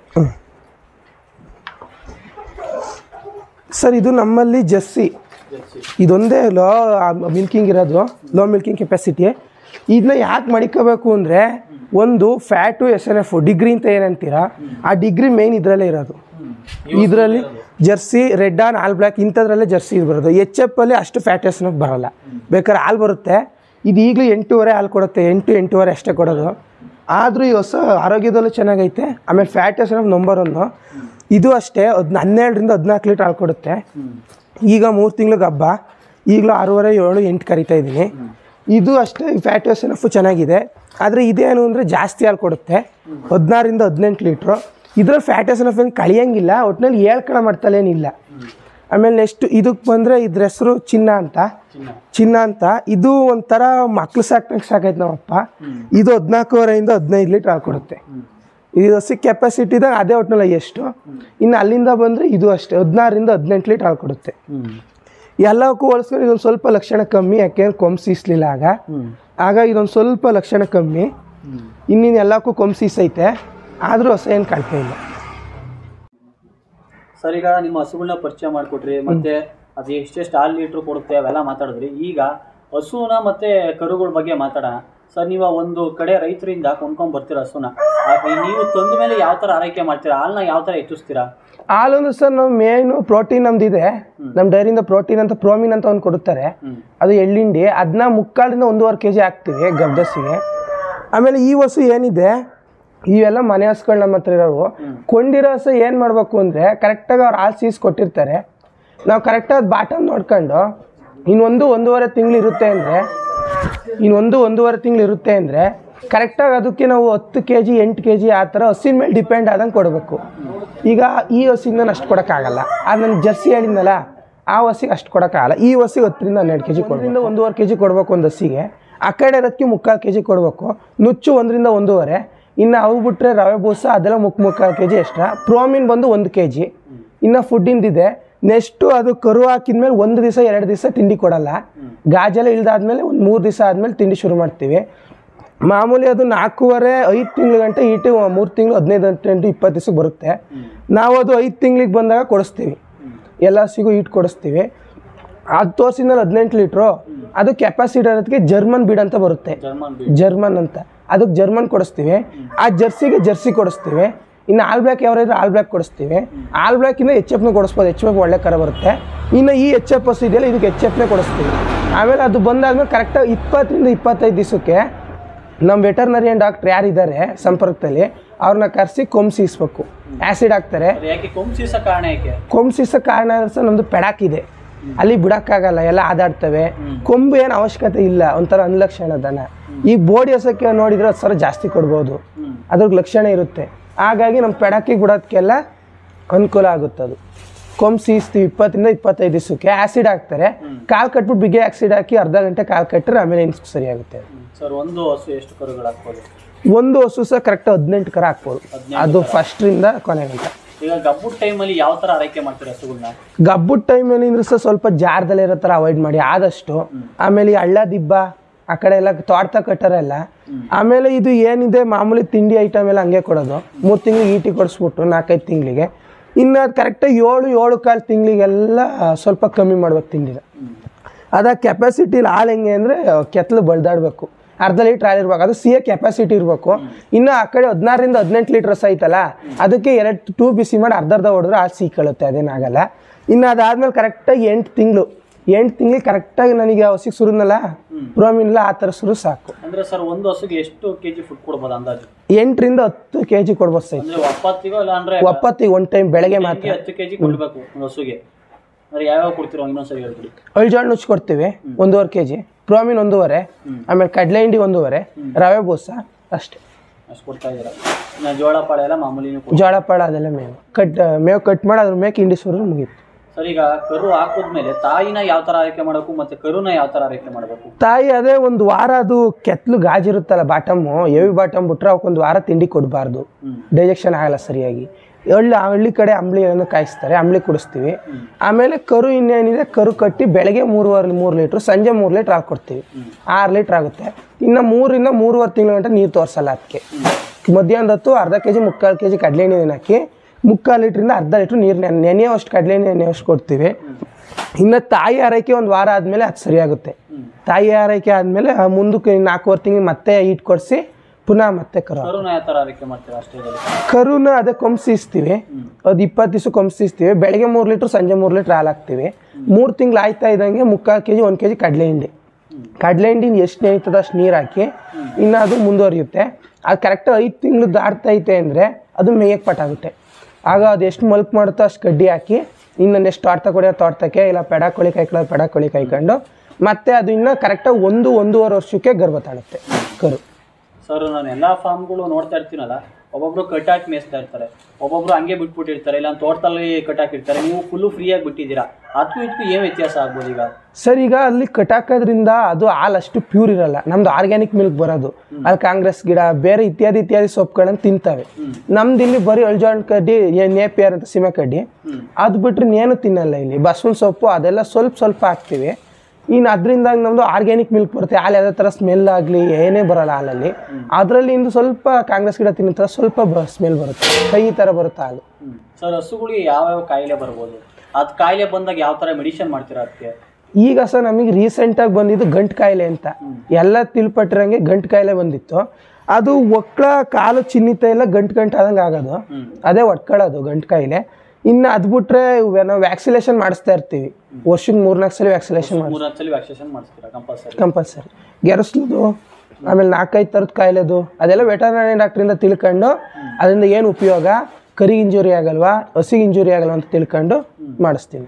ಸರ್ ಇದು ನಮ್ಮಲ್ಲಿ ಜರ್ಸಿ ಜರ್ಸಿ ಇದೊಂದೇ ಲೋ ಮಿಲ್ಕಿಂಗ್ ಇರೋದು ಲೋ ಮಿಲ್ಕಿಂಗ್ ಕೆಪಾಸಿಟಿ ಇದನ್ನ ಯಾಕೆ ಮಡಿಕೋಬೇಕು ಅಂದರೆ ಒಂದು fat S N F degree ಅಂತ ಏನಂತೀರಾ ಆ ಡಿಗ್ರಿ ಮೇನ್ ಇದರಲ್ಲೇ ಇರೋದು ಇದರಲ್ಲಿ jersey red on all black ಇಂಥದ್ರಲ್ಲೇ ಜರ್ಸಿ ಇದು ಬರೋದು ಎಚ್ ಎಫ್ ಅಲ್ಲಿ ಅಷ್ಟು ಫ್ಯಾಟ್ ಎಸ್ ಎನ್ ಎಫ್ ಬರೋಲ್ಲ ಬೇಕಾದ್ರೆ ಹಾಲು ಬರುತ್ತೆ ಇದು ಈಗಲೂ ಎಂಟೂವರೆ ಹಾಲು ಕೊಡುತ್ತೆ ಎಂಟು ಎಂಟೂವರೆ ಅಷ್ಟೇ ಕೊಡೋದು ಆದರೂ ಈ ಹೊಸ ಆರೋಗ್ಯದಲ್ಲೂ ಚೆನ್ನಾಗೈತೆ ಆಮೇಲೆ fat S N F number ಒಂದು ಇದು ಅಷ್ಟೇ ಹದ್ ಹನ್ನೆರಡರಿಂದ ಹದಿನಾಲ್ಕು ಲೀಟ್ರ್ ಹಾಲು ಕೊಡುತ್ತೆ ಹ್ಮ್ ಈಗ ಮೂರು ತಿಂಗ್ಳಿಗೆ ಹಬ್ಬ ಈಗಲೂ ಆರೂವರೆ ಏಳು ಎಂಟು ಕರಿತಾ ಇದ್ದೀನಿ ಇದು ಅಷ್ಟೇ ಫ್ಯಾಟ್ ಎಸ್ ಎನ್ ಎಫ್ ಚೆನ್ನಾಗಿದೆ ಆದರೆ ಇದೇನು ಅಂದರೆ ಜಾಸ್ತಿ ಹಾಲು ಕೊಡುತ್ತೆ ಹದಿನಾರಿಂದ ಹದಿನೆಂಟು ಲೀಟ್ರು ಇದ್ರಲ್ಲಿ ಫ್ಯಾಟ್ ಎಸ್ ಎನ್ ಎಫ್ ಏನು ಕಳಿಯಂಗಿಲ್ಲ ಒಟ್ಟಿನಲ್ಲಿ ಹೇಳ್ಕೊಳ ಮಾಡ್ತಲೇನಿಲ್ಲ ಆಮೇಲೆ ನೆಕ್ಸ್ಟ್ ಇದಕ್ಕೆ ಬಂದರೆ ಇದ್ರ ಹೆಸರು ಚಿನ್ನ ಅಂತ ಚಿನ್ನ ಚಿನ್ನ ಅಂತ ಇದು ಒಂಥರ ಮಕ್ಳು ಸಾಕ್ದಂಗೆ ಸಾಕೈತೆ ನಮ್ಮಪ್ಪ ಇದು ಹದಿನಾಲ್ಕೂವರೆಯಿಂದ ಹದಿನೈದು ಲೀಟ್ರ್ ಹಾಲು ಕೊಡುತ್ತೆ ಇದು ಹಸಿ ಕೆಪಾಸಿಟಿದಾಗ ಅದೇ ಒಟ್ಟಿನಲ್ಲಿ ಎಷ್ಟು ಇನ್ನು ಅಲ್ಲಿಂದ ಬಂದರೆ ಇದು ಅಷ್ಟೇ ಹದಿನಾರರಿಂದ ಹದಿನೆಂಟು ಲೀಟ್ರ್ ಹಾಲು ಕೊಡುತ್ತೆ ಹ್ಮ್ ಎಲ್ಲಕ್ಕೂ ಹೋಲಿಸ್ಕೊಂಡು ಇದೊಂದು ಸ್ವಲ್ಪ ಲಕ್ಷಣ ಕಮ್ಮಿ ಯಾಕೆಂದ್ರೆ ಕೊಂಬ್ಸೀಸ್ಲಿಲ್ಲ ಆಗ ಹ್ಮ್ ಆಗ ಇದೊಂದು ಸ್ವಲ್ಪ ಲಕ್ಷಣ ಕಮ್ಮಿ ಹ್ಮ್ ಇನ್ನಿನ್ನು ಎಲ್ಲಕ್ಕೂ ಕೊಂಬ್ಸೀಸೈತೆ ಆದರೂ ಹೊಸ ಏನು ಕಾಣ್ತಾ ಇಲ್ಲ ಸರ್ ಈಗ ನಿಮ್ಮ ಹಸುಗಳನ್ನ ಪರಿಚಯ ಮಾಡಿಕೊಟ್ರಿ ಮತ್ತೆ ಅದು ಎಷ್ಟೆಷ್ಟು ಹಾಲು ಲೀಟ್ರ್ ಕೊಡುತ್ತೆ ಅವೆಲ್ಲ ಮಾತಾಡಿದ್ರಿ ಈಗ ಹಸುನ ಮತ್ತೆ ಕರುಗಳ ಬಗ್ಗೆ ಮಾತಾಡೋಣ ಸರ್ ನೀವು ಆ ಒಂದು ಕಡೆ ರೈತರಿಂದ ಕೊಂಡ್ಕೊಂಡ್ ಬರ್ತೀರ ಹಸುನ ಆಗ ನೀವು ತಂದ ಮೇಲೆ ಯಾವ ಥರ ಆರೈಕೆ ಮಾಡ್ತೀರಾ ಹಾಲನ್ನ ಯಾವ ಥರ ಹೆಚ್ಚಿಸ್ತೀರಾ ಹಾಲೊಂದು ಸರ್ ನಾವು ಮೇನು ಪ್ರೋಟೀನ್ ನಮ್ದಿದೆ ನಮ್ಮ ಡೈರಿಯಿಂದ ಪ್ರೋಟೀನ್ ಅಂತ ಪ್ರೋಮಿನ್ ಅಂತ ಒಂದು ಕೊಡುತ್ತಾರೆ ಹ್ಮ್ ಅದು ಎಳ್ಳಿಂಡಿ ಅದನ್ನ ಮುಕ್ಕಾಲಿಂದ ಒಂದೂವರೆ ಕೆ ಜಿ ಹಾಕ್ತೀವಿ ಗಬ್ದಸಿಗೆ ಆಮೇಲೆ ಈ ಹಸು ಏನಿದೆ ಇವೆಲ್ಲ ಮನೆ ಹಸುಗಳು ನಮ್ಮ ಹತ್ರ ಇರೋವು ಕೊಂಡಿರೋ ಹಸು ಏನು ಮಾಡಬೇಕು ಅಂದರೆ ಕರೆಕ್ಟಾಗಿ ಅವ್ರು ಹಾಲು ಸೀಸ್ ಕೊಟ್ಟಿರ್ತಾರೆ ನಾವು ಕರೆಕ್ಟಾಗಿ ಬಾಟಮ್ ನೋಡ್ಕೊಂಡು ಇನ್ನೊಂದು ಒಂದೂವರೆ ತಿಂಗಳು ಇರುತ್ತೆ ಅಂದರೆ ಇನ್ನೊಂದು ಒಂದೂವರೆ ತಿಂಗಳು ಇರುತ್ತೆ ಅಂದರೆ ಕರೆಕ್ಟಾಗಿ ಅದಕ್ಕೆ ನಾವು ಹತ್ತು ಕೆ ಜಿ ಎಂಟು ಕೆ ಜಿ ಆ ಥರ ಹಸಿನ ಮೇಲೆ ಡಿಪೆಂಡ್ ಆದಂಗೆ ಕೊಡಬೇಕು ಈಗ ಈ ಹಸಿಗೆ ನಾನು ಅಷ್ಟು ಕೊಡೋಕ್ಕಾಗಲ್ಲ ಅದು ನಾನು ಜರ್ಸಿ ಹೇಳಿದ್ನಲ್ಲ ಆ ಹಸಿಗೆ ಅಷ್ಟು ಕೊಡೋಕ್ಕಾಗಲ್ಲ ಈ ಹಸಿಗೆ ಹತ್ತರಿಂದ ಹನ್ನೆರಡು ಕೆ ಜಿ ಕೊಡೋದ್ರಿಂದ ಒಂದೂವರೆ ಕೆ ಜಿ ಕೊಡಬೇಕು ಒಂದು ಹಸಿಗೆ ಆ ಕಡೆ ಇರೋದಕ್ಕೆ ಮುಕ್ಕಾಲು ಕೆ ಜಿ ಕೊಡಬೇಕು ನುಚ್ಚು ಒಂದರಿಂದ ಒಂದೂವರೆ ಇನ್ನು ಅವು ಬಿಟ್ಟರೆ ರವೆ ಬೂಸ ಅದೆಲ್ಲ ಮುಕ್ ಮುಕ್ಕಾಲು ಕೆ ಜಿ ಎಕ್ಸ್ಟ್ರಾ ಪ್ರೋಮಿನ್ ಬಂದು ಒಂದು ಕೆ ಜಿ ಇನ್ನು ಫುಡ್ಡಿಂದಿದೆ ನೆಕ್ಸ್ಟು ಅದು ಕರು ಹಾಕಿದ್ಮೇಲೆ ಒಂದು ದಿವಸ ಎರಡು ದಿವಸ ತಿಂಡಿ ಕೊಡಲ್ಲ ಗಾಜೆಲ್ಲ ಇಳ್ದಾದ್ಮೇಲೆ ಒಂದು ಮೂರು ದಿವಸ ಆದಮೇಲೆ ತಿಂಡಿ ಶುರು ಮಾಡ್ತೀವಿ ಮಾಮೂಲಿ ಅದು ನಾಲ್ಕೂವರೆ ಐದು ತಿಂಗಳು ಗಂಟೆ ಈಟು ಮೂರು ತಿಂಗಳು ಹದಿನೈದು ಗಂಟೆ ಇಪ್ಪತ್ತು ದಿವಸಕ್ಕೆ ಬರುತ್ತೆ ನಾವು ಅದು ಐದು ತಿಂಗಳಿಗೆ ಬಂದಾಗ ಕೊಡಿಸ್ತೀವಿ ಎಲ್ಲ ಸಿಗು ಈಟ್ ಕೊಡಿಸ್ತೀವಿ ಅದು ತೋರಿಸಿದ್ಮೇಲೆ ಹದಿನೆಂಟು ಲೀಟ್ರು ಅದು ಕೆಪಾಸಿಟಿ ಇರೋದಕ್ಕೆ ಜರ್ಮನ್ ಬೀಡ್ ಅಂತ ಬರುತ್ತೆ ಜರ್ಮನ್ ಜರ್ಮನ್ ಅಂತ ಅದಕ್ಕೆ ಜರ್ಮನ್ ಕೊಡಿಸ್ತೀವಿ ಆ ಜರ್ಸಿಗೆ ಜರ್ಸಿ ಕೊಡಿಸ್ತೀವಿ ಇನ್ನು ಆಲ್ ಬ್ಲ್ಯಾಕ್ ಯಾವ್ದಾದ್ರು ಆಲ್ ಬ್ಲ್ಯಾಕ್ ಕೊಡಿಸ್ತೀವಿ ಆಲ್ ಬ್ಲ್ಯಾಕಿಂದ ಎಚ್ ಎಫ್ನ ಕೊಡಿಸ್ಬೋದು ಎಚ್ ಎಫ್ ಒಳ್ಳೆ ಕರ ಬರುತ್ತೆ ಇನ್ನು ಈ ಎಚ್ ಎಫ್ ಬಸ್ ಇದೆಯಲ್ಲ ಇದಕ್ಕೆ ಎಚ್ ಎಫ್ನೇ ಕೊಡಿಸ್ತೀವಿ ಆಮೇಲೆ ಅದು ಬಂದಾದ್ಮೇಲೆ ಕರೆಕ್ಟಾಗಿ ಇಪ್ಪತ್ತರಿಂದ ಇಪ್ಪತ್ತೈದು ದಿವಸಕ್ಕೆ ನಮ್ಮ ವೆಟರ್ನರಿಯನ್ ಡಾಕ್ಟ್ರ್ ಯಾರಿದ್ದಾರೆ ಸಂಪರ್ಕದಲ್ಲಿ ಅವ್ರನ್ನ ಕರೆಸಿ ಕೊಂಬ್ಸಿಸ್ಬೇಕು ಆ್ಯಸಿಡ್ ಹಾಕ್ತಾರೆ ಅದು ಯಾಕೆ ಕೊಂಬ್ಸೀಸ ಕಾರಣ ಯಾಕೆ ಕೊಂಬ್ಸಿಸ ಕಾರಣ ಸಹ ನಮ್ದು ಪೆಡಾಕ್ ಇದೆ ಅಲ್ಲಿ ಬಿಡಕ್ಕಾಗಲ್ಲ ಎಲ್ಲ ಆದಾಡ್ತವೆ ಕೊಂಬು ಏನು ಅವಶ್ಯಕತೆ ಇಲ್ಲ ಒಂಥರ ಅನ್ಲಕ್ಷಣ ದನ ಈ ಬೋಡಿ ಹಸಕ್ಕೆ ನೋಡಿದ್ರೆ ಹತ್ತು ಸಾವಿರ ಜಾಸ್ತಿ ಕೊಡ್ಬೋದು ಹ್ಮ್ ಅದ್ರಿಗೆ ಲಕ್ಷಣ ಇರುತ್ತೆ ಹಾಗಾಗಿ ನಮ್ಮ ಪೆಡಾಕಿಗೆ ಬಿಡೋದಕ್ಕೆಲ್ಲ ಅನುಕೂಲ ಆಗುತ್ತೆ ಅದು ಕೊಂಬು ಸೀಸ್ತೀವಿ ಇಪ್ಪತ್ತರಿಂದ ಇಪ್ಪತ್ತೈದು ದಿವಸಕ್ಕೆ ಆ್ಯಸಿಡ್ ಹಾಕ್ತಾರೆ ಕಾಲು ಕಟ್ಬಿಟ್ಟು ಬಿಗಿ ಆಕ್ಸಿಡ್ ಹಾಕಿ ಅರ್ಧ ಗಂಟೆ ಕಾಲು ಕಟ್ಟರೆ ಆಮೇಲೆ ಇನ್ನು ಸರಿಯಾಗುತ್ತೆ ಸರ್ ಒಂದು ಹಸು ಎಷ್ಟು ಕರುಗಳು ಹಾಕ್ಬೋದು ಒಂದು ಹಸು ಸಹ ಕರೆಕ್ಟ್ ಹದಿನೆಂಟು ಕರ ಹಾಕ್ಬೋದು ಅದು ಫಸ್ಟ್ರಿಂದ ಕೊನೆ ಗಂಟ ಈಗ ಗಬ್ಬುಟ್ ಟೈಮಲ್ಲಿ ಯಾವ ಥರ ಆರೈಕೆ ಮಾಡ್ತೀರಾ ಹಸುಗಳನ್ನ ಗಬ್ಬುಟ್ ಟೈಮಲ್ಲಿ ಅಂದ್ರೆ ಸಹ ಸ್ವಲ್ಪ ಜಾರದಲ್ಲೇ ಇರೋ ಥರ ಅವಾಯ್ಡ್ ಮಾಡಿ ಆದಷ್ಟು ಆಮೇಲೆ ಈ ಹಳ್ಳ ದಿಬ್ಬ ಆ ಕಡೆ ಎಲ್ಲ ತೋಡ್ತ ಕಟ್ಟರೆಲ್ಲ ಆಮೇಲೆ ಇದು ಏನಿದೆ ಮಾಮೂಲಿ ತಿಂಡಿ ಐಟಮ್ ಎಲ್ಲ ಹಂಗೆ ಕೊಡೋದು ಮೂರು ತಿಂಗಳಿಗೆ ಈಟಿ ಕೊಡಿಸ್ಬಿಟ್ಟು ನಾಲ್ಕೈದು ತಿಂಗಳಿಗೆ ಇನ್ನು ಅದು ಕರೆಕ್ಟಾಗಿ ಏಳು ಏಳು ಕಾಲು ತಿಂಗಳಿಗೆಲ್ಲ ಸ್ವಲ್ಪ ಕಮ್ಮಿ ಮಾಡ್ಬೇಕು ತಿಂಡಿನ ಅದ ಕೆಪಾಸಿಟಿಲಿ ಹಾಲು ಹೆಂಗೆ ಅಂದರೆ ಕೆತ್ತಲು ಬಳ್ದಾಡಬೇಕು ಅರ್ಧ ಲೀಟ್ರ್ ಹಾಲು ಇರ್ಬೇಕು ಅದು ಸಿ ಎ ಕೆಪಾಸಿಟಿ ಇರಬೇಕು ಇನ್ನು ಆ ಕಡೆ ಹದಿನಾರರಿಂದ ಹದಿನೆಂಟು ಲೀಟ್ರ್ ರಸ ಐತಲ್ಲ ಅದಕ್ಕೆ ಎರಡು ಟೂ ಬಿಸಿ ಮಾಡಿ ಅರ್ಧ ಅರ್ಧ ಹೊಡೆದ್ರೆ ಹಾಲು ಸೀಕೊಳ್ಳುತ್ತೆ ಅದೇನಾಗಲ್ಲ ಇನ್ನು ಅದಾದ್ಮೇಲೆ ಕರೆಕ್ಟಾಗಿ ಎಂಟು ತಿಂಗಳು ಎಂಟು ತಿಂಗಳಿಗೆ ಕರೆಕ್ಟಾಗಿ ನನಗೆ ಹಸಿಗೆ ಸುರಿದ್ನಲ್ಲ ಪ್ರೋಮಿನ್ಲ ಆ ಥರ ಸುರು ಸಾಕು ಅಂದ್ರೆ ಸರ್ ಒಂದು ಹಸುಗೆ ಎಷ್ಟು ಕೆಜಿ ಫುಡ್ ಕೊಡ್ಬೋದು ಅಂದಾಜು ಎಂಟರಿಂದ ಹತ್ತು ಕೆ ಜಿ ಕೊಡ್ಬೋದು ಸೈ ಅಂದ್ರೆ ಒಪ್ಪತ್ತಿಗೋ ಇಲ್ಲ ಅಂದ್ರೆ ಒಪ್ಪತ್ತಿಗೆ ಒಂದು ಟೈಮ್ ಬೆಳಗ್ಗೆ ಮಾತ್ರ ದಿನಕ್ಕೆ ಹತ್ತು ಕೆಜಿ ಕೊಡ್ಬೇಕು ಒಂದು ಹಸುಗೆ ಅಂದ್ರೆ ಯಾವ್ಯಾವ ಕೊಡ್ತಿರೋ ಇನ್ನೊಂದ್ಸರಿ ಹೇಳ್ಬಿಡಿ ಅಳ್ಜೋಳ ನುಚ್ಚು ಕೊಡ್ತೀವಿ ಒಂದೂವರೆ ಕೆ ಜಿ ಪ್ರೋಮಿನ್ ಒಂದೂವರೆ ಆಮೇಲೆ ಕಡಲೆ ಹಿಂಡಿ ಒಂದೂವರೆ ರವೆ ಬೂಸ ಅಷ್ಟೇ ಅಷ್ಟು ಕೊಡ್ತಾ ಇದ್ದೀರಾ ಇನ್ನು ಜೋಳ ಪಾಳೆ ಎಲ್ಲ ಮಾಮೂಲಿನೂ ಕೊಡ್ ಜೋಳ ಪಾಳ ಅದೆಲ್ಲ ಮೇವು ಕಟ್ ಮೇವು ಕಟ್ ಮಾಡಿ ಅದ್ರ ಮೇಕೆ ಹಿಂಡಿ ಸುರಿದ್ರೆ ಮುಗೀತು ಸರ್ ಈಗ ಕರು ಹಾಕಿದ್ಮೇಲೆ ತಾಯಿನ ಯಾವ ತರ ಆರೈಕೆ ಮಾಡಬೇಕು ಮತ್ತೆ ಕರುನ ಯಾವ ತರ ಆರೈಕೆ ಮಾಡಬೇಕು ತಾಯಿ ಅದೇ ಒಂದು ವಾರ ಅದು ಕೆತ್ತಲು ಗಾಜಿರುತ್ತಲ್ಲ ಬಾಟಮ್ಮು ಹೆವಿ ಬಾಟಮ್ ಬಿಟ್ರೆ ಅವಕ್ಕೊಂದು ವಾರ ತಿಂಡಿ ಕೊಡಬಾರ್ದು ಹ್ಮ್ ಡೈಜೆಕ್ಷನ್ ಆಗಲ್ಲ ಸರಿಯಾಗಿ ಹಳ್ಳಿ ಹಳ್ಳಿ ಕಡೆ ಅಂಬ್ಲಿಯನ್ನು ಕಾಯಿಸ್ತಾರೆ ಅಂಬ್ಲಿ ಕುಡಿಸ್ತೀವಿ ಆಮೇಲೆ ಕರು ಇನ್ನೇನಿದೆ ಕರು ಕಟ್ಟಿ ಬೆಳಗ್ಗೆ ಮೂರುವರೆ ಮೂರು ಲೀಟ್ರ್ ಸಂಜೆ ಮೂರು ಲೀಟ್ರ್ ಹಾಕ್ಕೊಡ್ತೀವಿ ಆರು ಲೀಟ್ರ್ ಆಗುತ್ತೆ ಇನ್ನು ಮೂರಿಂದ ಮೂರುವರೆ ತಿಂಗಳ ಗಂಟೆ ನೀರು ತೋರಿಸಲ್ಲ ಅದಕ್ಕೆ ಮಧ್ಯಾಹ್ನದ ಹೊತ್ತು ಅರ್ಧ ಕೆ ಜಿ ಮುಕ್ಕಾಲು ಕೆ ಜಿ ಕಡಲೆ ಎಣ್ಣೆ ಹಾಕಿ ಮುಕ್ಕಾಲು ಲೀಟ್ರಿಂದ ಅರ್ಧ ಲೀಟ್ರ್ ನೀರು ನೆನೆಯೋಷ್ಟು ಕಡಲೆ ಎಣ್ಣೆ ನೆನೆಯೋಷ್ಟು ಕೊಡ್ತೀವಿ ಇನ್ನು ತಾಯಿ ಆರೈಕೆ ಒಂದು ವಾರ ಆದಮೇಲೆ ಅದು ಸರಿಯಾಗುತ್ತೆ ತಾಯಿ ಆರೈಕೆ ಆದಮೇಲೆ ಮುಂದಕ್ಕೆ ನಾಲ್ಕೂವರೆ ತಿಂಗಳು ಮತ್ತೆ ಈಟ್ ಕೊಡಿಸಿ ಪುನಃ ಮತ್ತೆ ಕರು ಕರುನ ಯಾವ ಥರ ಆರೈಕೆ ಮಾಡ್ತೀರಾ ಅಷ್ಟೇ ಕರುನ ಅದೇ ಕೊಂಬ್ಸಿಸ್ತೀವಿ ಅದು ಇಪ್ಪತ್ತು ದಿವಸ ಕೊಂಬ್ಸಿಸ್ತೀವಿ ಬೆಳಗ್ಗೆ ಮೂರು ಲೀಟ್ರ್ ಸಂಜೆ ಮೂರು ಲೀಟ್ರ್ ಹಾಲು ಹಾಕ್ತೀವಿ ಮೂರು ತಿಂಗಳು ಆಯ್ತಾ ಇದ್ದಂಗೆ ಮುಕ್ಕಾಲು ಕೆ ಜಿ ಒಂದು ಕೆ ಜಿ ಕಡಲೆ ಹಿಂಡಿ ಕಡಲೆ ಹಿಂಡಿನ ಎಷ್ಟು ನೇಯ್ತದ ಅಷ್ಟು ನೀರು ಹಾಕಿ ಇನ್ನು ಅದು ಮುಂದುವರಿಯುತ್ತೆ ಅದು ಕರೆಕ್ಟ್ ಐದು ತಿಂಗಳು ದಾಟ್ತೈತೆ ಅಂದರೆ ಅದು ಮೇಯಕ್ಕೆ ಪಟ್ಟಾಗುತ್ತೆ ಆಗ ಅದು ಎಷ್ಟು ಮಲ್ಕ್ ಮಾಡುತ್ತೋ ಅಷ್ಟು ಕಡ್ಡಿ ಹಾಕಿ ಇನ್ನು ನೆಕ್ಸ್ಟ್ ತೋಟ ಕೊಡಿಯೋ ತೋಟಕ್ಕೆ ಇಲ್ಲ ಪೆಡ ಕೋಳಿ ಕಾಯ್ಕೊಳ್ಳೋ ಪೆಡ ಕೋಳಿ ಕಾಯ್ಕೊಂಡು ಮತ್ತೆ ಅದು ಇನ್ನು ಕರೆಕ್ಟಾಗಿ ಒಂದು ಒಂದೂವರೆ ವರ್ಷಕ್ಕೆ ಗರ್ಭ ತಾಳುತ್ತೆ ಕರು ಸರ್ ನಾನು ಎಲ್ಲಾ ಫಾರ್ಮ್ಗಳು ನೋಡ್ತಾ ಇರ್ತೀನಲ್ಲ ಒಬ್ಬೊಬ್ರು ಕಟ್ಟಾಕಿ ಮೇಯಿಸ್ತಾ ಇರ್ತಾರೆ ಒಬ್ಬೊಬ್ರು ಹಂಗೆ ಬಿಟ್ಬಿಟ್ಟಿರ್ತಾರೆ ಇಲ್ಲ ತೋಟದಲ್ಲಿ ಕಟ್ಟಾಕಿರ್ತಾರೆ ನೀವು ಫುಲ್ಲು ಫ್ರೀಯಾಗಿ ಬಿಟ್ಟಿದ್ದೀರಾ ಅದಕ್ಕೂ ಇದಕ್ಕೂ ಏನು ವ್ಯತ್ಯಾಸ ಆಗ್ಬೋದು ಈಗ ಸರ್ ಈಗ ಅಲ್ಲಿ ಕಟಾಕೋದ್ರಿಂದ ಅದು ಹಾಲು ಅಷ್ಟು ಪ್ಯೂರ್ ಇರಲ್ಲ ನಮ್ದು ಆರ್ಗ್ಯಾನಿಕ್ ಮಿಲ್ಕ್ ಬರೋದು ಅಲ್ಲಿ ಕಾಂಗ್ರೆಸ್ ಗಿಡ ಬೇರೆ ಇತ್ಯಾದಿ ಇತ್ಯಾದಿ ಸೊಪ್ಪುಗಳನ್ನ ತಿಂತವೆ ನಮ್ದು ಇಲ್ಲಿ ಬರೀ ಅಳ್ಜಾಣ್ ಕಡ್ಡಿ ಏನ್ ನೇಪಿಯರ್ ಅಂತ ಸೀಮೆ ಕಡ್ಡಿ ಅದು ಬಿಟ್ರೆ ಏನು ತಿನ್ನಲ್ಲ ಇಲ್ಲಿ ಬಸವನ ಸೊಪ್ಪು ಅದೆಲ್ಲ ಸ್ವಲ್ಪ ಸ್ವಲ್ಪ ಹಾಕ್ತಿವಿ ಇನ್ನು ಅದರಿಂದ ನಮ್ದು ಆರ್ಗ್ಯಾನಿಕ್ ಮಿಲ್ಕ್ ಬರುತ್ತೆ ಹಾಲು ಯಾವುದೇ ಥರ ಸ್ಮೆಲ್ ಆಗಲಿ ಏನೇ ಬರಲ್ಲ ಹಾಲಲ್ಲಿ ಅದರಲ್ಲಿ ಇಂದು ಸ್ವಲ್ಪ ಕಾಂಗ್ರೆಸ್ ಗಿಡ ತಿನ್ನೋ ಥರ ಸ್ವಲ್ಪ ಸ್ಮೆಲ್ ಬರುತ್ತೆ ಕೈ ಥರ ಬರುತ್ತೆ ಹಾಲು ಸರ್ ಹಸುಗಳಿಗೆ ಯಾವ್ಯಾವ ಕಾಯಿಲೆ ಬರ್ಬೋದು ಅದು ಕಾಯಿಲೆ ಬಂದಾಗ ಯಾವ ಥರ ಮೆಡಿಸಿನ್ ಮಾಡ್ತೀರಾ ಅದಕ್ಕೆ ಈಗ ಸರ್ ನಮಗೆ ರೀಸೆಂಟಾಗಿ ಬಂದಿದ್ದು ಗಂಟು ಕಾಯಿಲೆ ಅಂತ ಎಲ್ಲ ತಿಳ್ಪಟ್ಟಿರಂಗೆ ಗಂಟು ಕಾಯಿಲೆ ಬಂದಿತ್ತು ಅದು ಒಕ್ಕಳ ಕಾಲು ಚಿನ್ನಿತ ಎಲ್ಲ ಗಂಟು ಗಂಟು ಆದಂಗೆ ಆಗೋದು ಅದೇ ಒಟ್ಕೊಳ್ಳೋದು ಗಂಟು ಕಾಯಿಲೆ ಇನ್ನು ಅದು ಬಿಟ್ರೆ ನಾವು ವ್ಯಾಕ್ಸಿನೇಷನ್ ಮಾಡಿಸ್ತಾ ಇರ್ತೀವಿ ವರ್ಷಕ್ಕೆ ಮೂರ್ನಾಲ್ಕು ಸಲ ವ್ಯಾಕ್ಸಿನೇಷನ್ ಮಾಡಿ ಮೂರು ಹತ್ತಲ್ಲಿ ವ್ಯಾಕ್ಸಿನೇಷನ್ ಮಾಡಿಸ್ತೀರಾ ಕಂಪಲ್ಸರಿ ಕಂಪಲ್ಸರಿ ಗೆರಸ್ಲದು ಆಮೇಲೆ ನಾಲ್ಕೈದು ಥರದ ಕಾಯಿಲೆದು ಅದೆಲ್ಲ ವೆಟರ್ನರಿ ಡಾಕ್ಟ್ರಿಂದ ತಿಳ್ಕೊಂಡು ಅದರಿಂದ ಏನು ಉಪಯೋಗ ಕರಿಗೆ ಇಂಜುರಿ ಆಗಲ್ವಾ ಹಸಿಗೆ ಇಂಜುರಿ ಆಗಲ್ವಾ ಅಂತ ತಿಳ್ಕೊಂಡು ಮಾಡಿಸ್ತೀವಿ